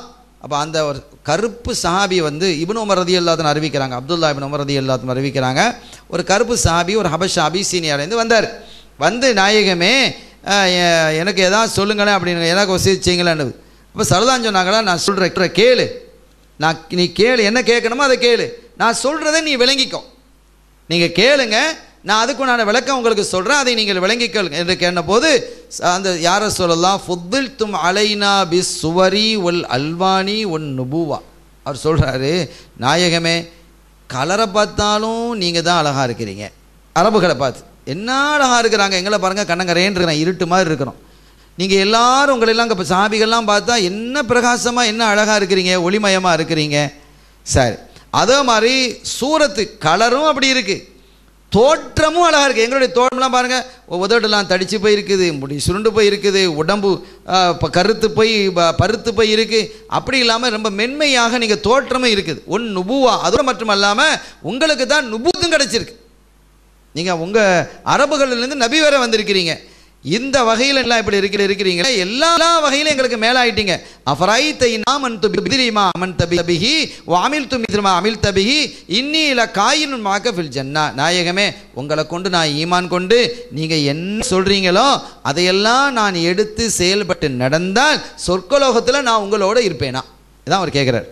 அப்போ அந்த ஒரு கருப்பு சஹாபி வந்து இப்னு உமர் ரதி அல்லாத்தன் அறிவிக்கிறாங்க அப்துல்லா இப்னு உமர் ரதி அல்லாத்தன் அறிவிக்கிறாங்க ஒரு கருப்பு சஹாபி ஒரு ஹபஷ் அபிசீனியாலேருந்து வந்தார் வந்து நாயகமே அஹ், எ- எனக்கு எதாவது சொல்லுங்களேன் அப்படின்னு எனக்கு வசிச்சிங்களேன்னு அப்போ சரதான் சொன்னாங்களா நான் சொல்கிறேன் கேளு நான் நீ கேளு என்ன கேட்கணுமோ அதை கேளு நான் சொல்கிறத நீ விளங்கிக்கோ நீங்கள் கேளுங்க நான் அதுக்குண்டான விளக்கம் உங்களுக்கு சொல்கிறேன் அதை நீங்கள் விளங்கிக்கொள் என்று கேட்டபோது ச- அந்த யாரை சொல்லலாம் ஃபுத்தில் தும் அலைனா பி சுவரி ஒல் அல்வானி ஒன் நுபுவா அவர் சொல்கிறாரு நாயகமே கலரை பார்த்தாலும் நீங்கள் தான் அழகாக இருக்கிறீங்க அரபுகளை பார்த்து என்ன அழகாக இருக்கிறாங்க எங்களை பாருங்கள் கண்ணங்கரேன்னு இருக்கிறேன் இருட்டு மாதிரி இருக்கிறோம் நீங்கள் எல்லாரும் உங்களெல்லாம் இப்போ சாபிகள்லாம் பார்த்தா என்ன பிரகாசமாக என்ன அழகாக இருக்கிறீங்க ஒளிமயமாக இருக்கிறீங்க சரி அதே மாதிரி சூரத்து கலரும் அப்படி இருக்குது தோற்றமும் அழகாக இருக்குது எங்களுடைய தோற்றம்லாம் பாருங்கள் உதடெல்லாம் தடிச்சு போய் இருக்குது முடி சுருண்டு போய் இருக்குது உடம்பு ஆ, ப- கருத்து போய் ப- பருத்து போய் இருக்குது அப்படி இல்லாமல் ரொம்ப மென்மையாக நீங்கள் தோற்றமும் இருக்குது ஒன் நுபுவா அதோடு மட்டும் இல்லாமல் உங்களுக்கு தான் நுபூத்தும் கிடச்சிருக்கு நீங்கள் உங்கள் அரபுகளிலிருந்து நபி வரை வந்திருக்கிறீங்க இந்த வகையில் எல்லாம் இப்படி இருக்கிற இருக்கிறீங்க எல்லா எல்லா வகையிலும் எங்களுக்கு மேலாயிட்டீங்க அஃபராய் தை நாமன் துபி பிதிரிமா அமன் தபி தபிஹி வாமில் துமி திருமா அமில் தபிஹி இன்னில காயின் மாக்க ஃபில் ஜன்னா நாயகமே உங்களை கொண்டு நான் ஈமான் கொண்டு நீங்கள் என்ன சொல்கிறீங்களோ அதையெல்லாம் நான் எடுத்து செயல்பட்டு நடந்தால் சொர்க்கலோகத்தில் நான் உங்களோட இருப்பேனா இதான் அவர் கேட்குறார்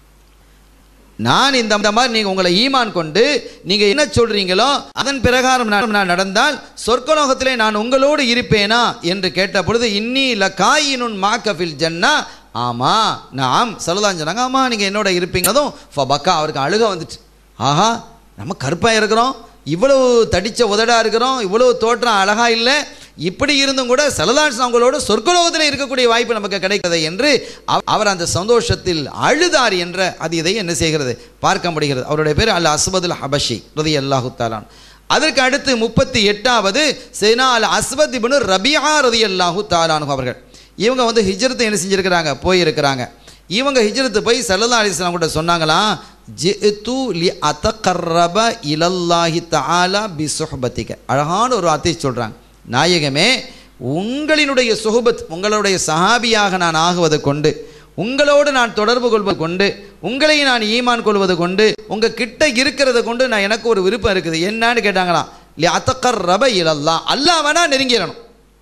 நான் இந்த இந்த மாதிரி நீங்கள் உங்களை ஈமான் கொண்டு நீங்கள் என்ன சொல்கிறீங்களோ அதன் பிரகாரம் நான் நான் நடந்தால் சொர்க்கலோகத்திலே நான் உங்களோடு இருப்பேனா என்று கேட்ட பொழுது இன்னி ல காயினுன் மாக்கஃபில் ஜன்னா ஆமாம் நாம் சொல்லலாம் சொன்னாங்க ஆமாம் நீங்கள் என்னோட இருப்பீங்களதும் ஃபபக்கா அவருக்கு அழுக வந்துச்சு ஆஹா நம்ம கருப்பாக இருக்கிறோம் இவ்வளவு தடிச்ச உதடா இருக்கிறோம் இவ்வளவு தோற்றம் அழகா இல்லை இப்படி இருந்தும் கூட சலதாஸ் அவங்களோட சொர்க்கலோகத்தில் இருக்கக்கூடிய வாய்ப்பு நமக்கு கிடைக்கிறது என்று அவ- அவர் அந்த சந்தோஷத்தில் அழுதார் என்ற அது இதை என்ன செய்கிறது பார்க்க முடிகிறது அவருடைய பேர் அல் அஸ்வதுல் ஹபஷி ரதி அல்லாஹு தாலான் அதற்கு அடுத்து முப்பத்தி எட்டாவது சேனா அல் அஸ்வத் இப்னு ரபியா ரதி அல்லாஹு தாலானு அவர்கள் இவங்க வந்து ஹிஜ்ரத்தை என்ன செஞ்சிருக்கிறாங்க போயிருக்கிறாங்க இவங்க ஹிஜ்ரத்து போய் சல்லல்லா அலிஸ்லாம் கூட சொன்னாங்களாம் ஜித்து லி அதகர்ரப இலல்லாஹி தஆலா பி சுஹ்பத்திக அழகான ஒரு வார்த்தையை சொல்றாங்க நாயகமே உங்களினுடைய சுஹபத் உங்களுடைய சஹாபியாக நான் ஆகுவது கொண்டு உங்களோடு நான் தொடர்பு கொள்வது கொண்டு உங்களை நான் ஈமான் கொள்வது கொண்டு உங்க கிட்ட இருக்கிறத கொண்டு நான் எனக்கு ஒரு விருப்பம் இருக்குது என்னன்னு கேட்டாங்களாம் லி அதகர்ரப இலல்லா அல்லாஹ் வேணா நெருங்கிடணும்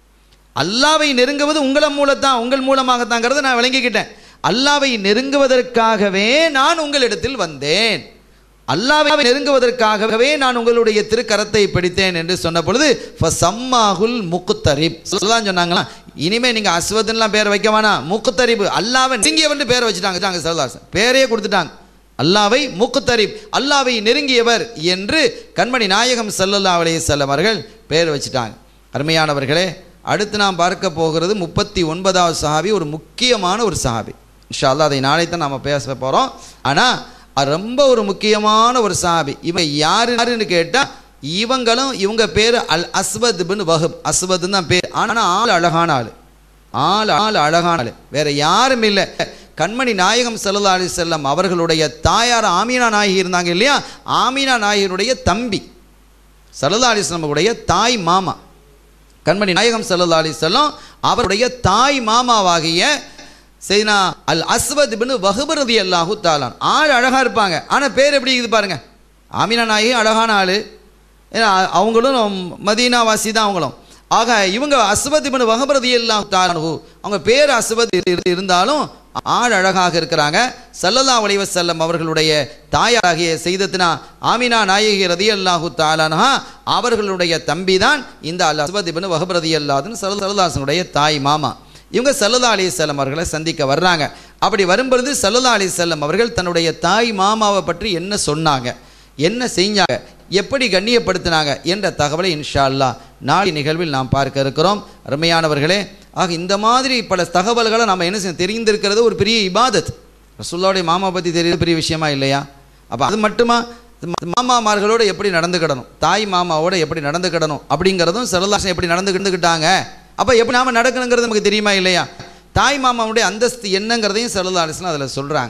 அல்லாவை நெருங்குவது உங்கள மூலத்தான் உங்கள் மூலமாகத்தாங்கிறத நான் விளங்கிக்கிட்டேன் அல்லாவை நெருங்குவதற்காகவே நான் உங்களிடத்தில் வந்தேன் அல்லாவை நெருங்குவதற்காகவே நான் உங்களுடைய திருக்கரத்தை பிடித்தேன் என்று சொன்ன பொழுது ஃபசம்மாஹுல் முக்குத்தரிப் சொல்லலாம் சொன்னாங்களா இனிமே நீங்க அஸ்வத்லாம் பேர் வைக்க வேணாம் முக்குத்தரிப்பு அல்லாவை நெருங்கியவன் பேர் வச்சுட்டாங்க சரதாசன் பேரையே கொடுத்துட்டாங்க அல்லாவை முக்குத்தரிப் அல்லாவை நெருங்கியவர் என்று கண்மணி நாயகம் ஸல்லல்லாஹு அலைஹி வஸல்லம் அவர்கள் பெயர் வச்சுட்டாங்க அருமையானவர்களே அடுத்து நாம் பார்க்க போகிறது முப்பத்தி ஒன்பதாவது சஹாபி ஒரு முக்கியமான ஒரு சஹாபி இன்ஷா அல்லாஹ் அதை நாளை தான் நாம் பேச போகிறோம் ஆனால் அது ரொம்ப ஒரு முக்கியமான ஒரு சஹாபி இவன் யாரு யாருன்னு கேட்டால் இவங்களும் இவங்க பேர் அல் அஸ்வத் பின் வஹப் அஸ்வத்னு தான் பேர் ஆனால் ஆள் அழகான ஆள் ஆள் ஆள் அழகான ஆள் வேற யாரும் இல்லை கண்மணி நாயகம் ஸல்லல்லாஹு அலைஹி வஸல்லம் அவர்களுடைய தாயார் ஆமீனா நாயகி இருந்தாங்க இல்லையா ஆமீனா நாயகனுடைய தம்பி சல்லல்லா அலிஸ்லமுடைய தாய் மாமா கண்மணி நாயகம் சல்லல்லா அலிஸ்லாம் அவருடைய தாய் மாமாவாகிய செய்னா அல் அஸ்வத் பின் வகுபரதி அல்லாஹு தாலான் ஆள் அழகா இருப்பாங்க ஆனா பேர் எப்படி இது பாருங்க ஆமினா நாயகி அழகான ஆளு ஏன்னா அவங்களும் மதீனாவாசி தான் அவங்களும் ஆக இவங்க அஸ்வத் பின் வகுபரதி அல்லாஹு தாலானு அவங்க பேர் அஸ்வத் இரு- இருந்தாலும் ஆள் அழகாக இருக்கிறாங்க சல்லல்லா அலைஹி வஸல்லம் அவர்களுடைய தாயாகிய செய்தத்தினா ஆமினா நாயகி ரதி அல்லாஹு தாலானஹா அவர்களுடைய தம்பி தான் இந்த அல் அஸ்வத் இப்னு வஹப் ரதி அல்லாதுன்னு சல்லல்லாசனுடைய தாய் மாமா இவங்க சல்லல்லா அலிசல்லம் அவர்களை சந்திக்க வர்றாங்க அப்படி வரும்பொழுது சல்லல்லா அலிசல்லம் அவர்கள் தன்னுடைய தாய் மாமாவை பற்றி என்ன சொன்னாங்க என்ன செஞ்சாங்க எப்படி கண்ணியப்படுத்தினாங்க என்ற தகவலை இன்ஷா அல்லாஹ் நாளை நிகழ்வில் நாம் பார்க்க இருக்கிறோம் அருமையானவர்களே ஆக இந்த மாதிரி பல தகவல்களை நம்ம என்ன செய்யணும் தெரிந்திருக்கிறது ஒரு பெரிய இபாதத் ரசூல்லாவுடைய மாமா பற்றி தெரியுது பெரிய விஷயமா இல்லையா அப்போ அது மட்டுமா மாமாமார்களோட எப்படி நடந்துக்கிடணும் தாய் மாமாவோட எப்படி நடந்துக்கிடணும் அப்படிங்கிறதும் சரதாசன் எப்படி நடந்துக்கிட்டுக்கிட்டாங்க அப்போ எப்படி நாம நடக்கணுங்கிறது நமக்கு தெரியுமா இல்லையா தாய் மாமாவுடைய அந்தஸ்து என்னங்கிறதையும் சரதாசன் அதில் சொல்கிறாங்க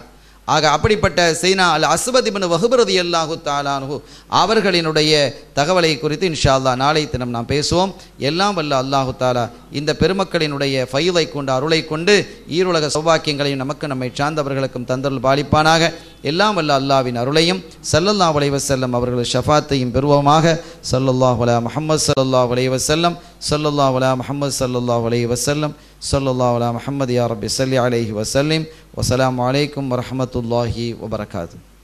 ஆக அப்படிப்பட்ட சைனா அல் அஸ்வத் இப்னு வஹுபரதி அல்லாஹு தாலானு அவர்களினுடைய தகவலை குறித்து இன்ஷா அல்லாஹ் நாளை தினம் நாம் பேசுவோம் எல்லாம் வல்ல அல்லாஹு தாலா இந்த பெருமக்களினுடைய ஃபைலை கொண்டு அருளை கொண்டு ஈருலக சௌபாக்கியங்களையும் நமக்கு நம்மை சார்ந்தவர்களுக்கும் தந்தருள் பாலிப்பானாக எல்லாம் வல்ல அல்லாவின் அருளையும் சல்லல்லாஹு அலைஹி வஸல்லம் அவர்கள் ஷஃபாத்தையும் பெறுவோமாக சல்லல்லாஹு அலா முஹம்மது சல்லல்லாஹு அலைஹி வஸல்லம் சல்லல்லாஹு அலா முஹம்மது சல்லல்லாஹு அலைஹி வஸல்லம் சல்லல்லாஹு அலா முஹம்மது யா ரப்பி ஸல்லி அலைஹி வஸல்லிம் வஸலாமு அலைக்கும் வரஹ்மத்துல்லாஹி வபரகாத்துஹு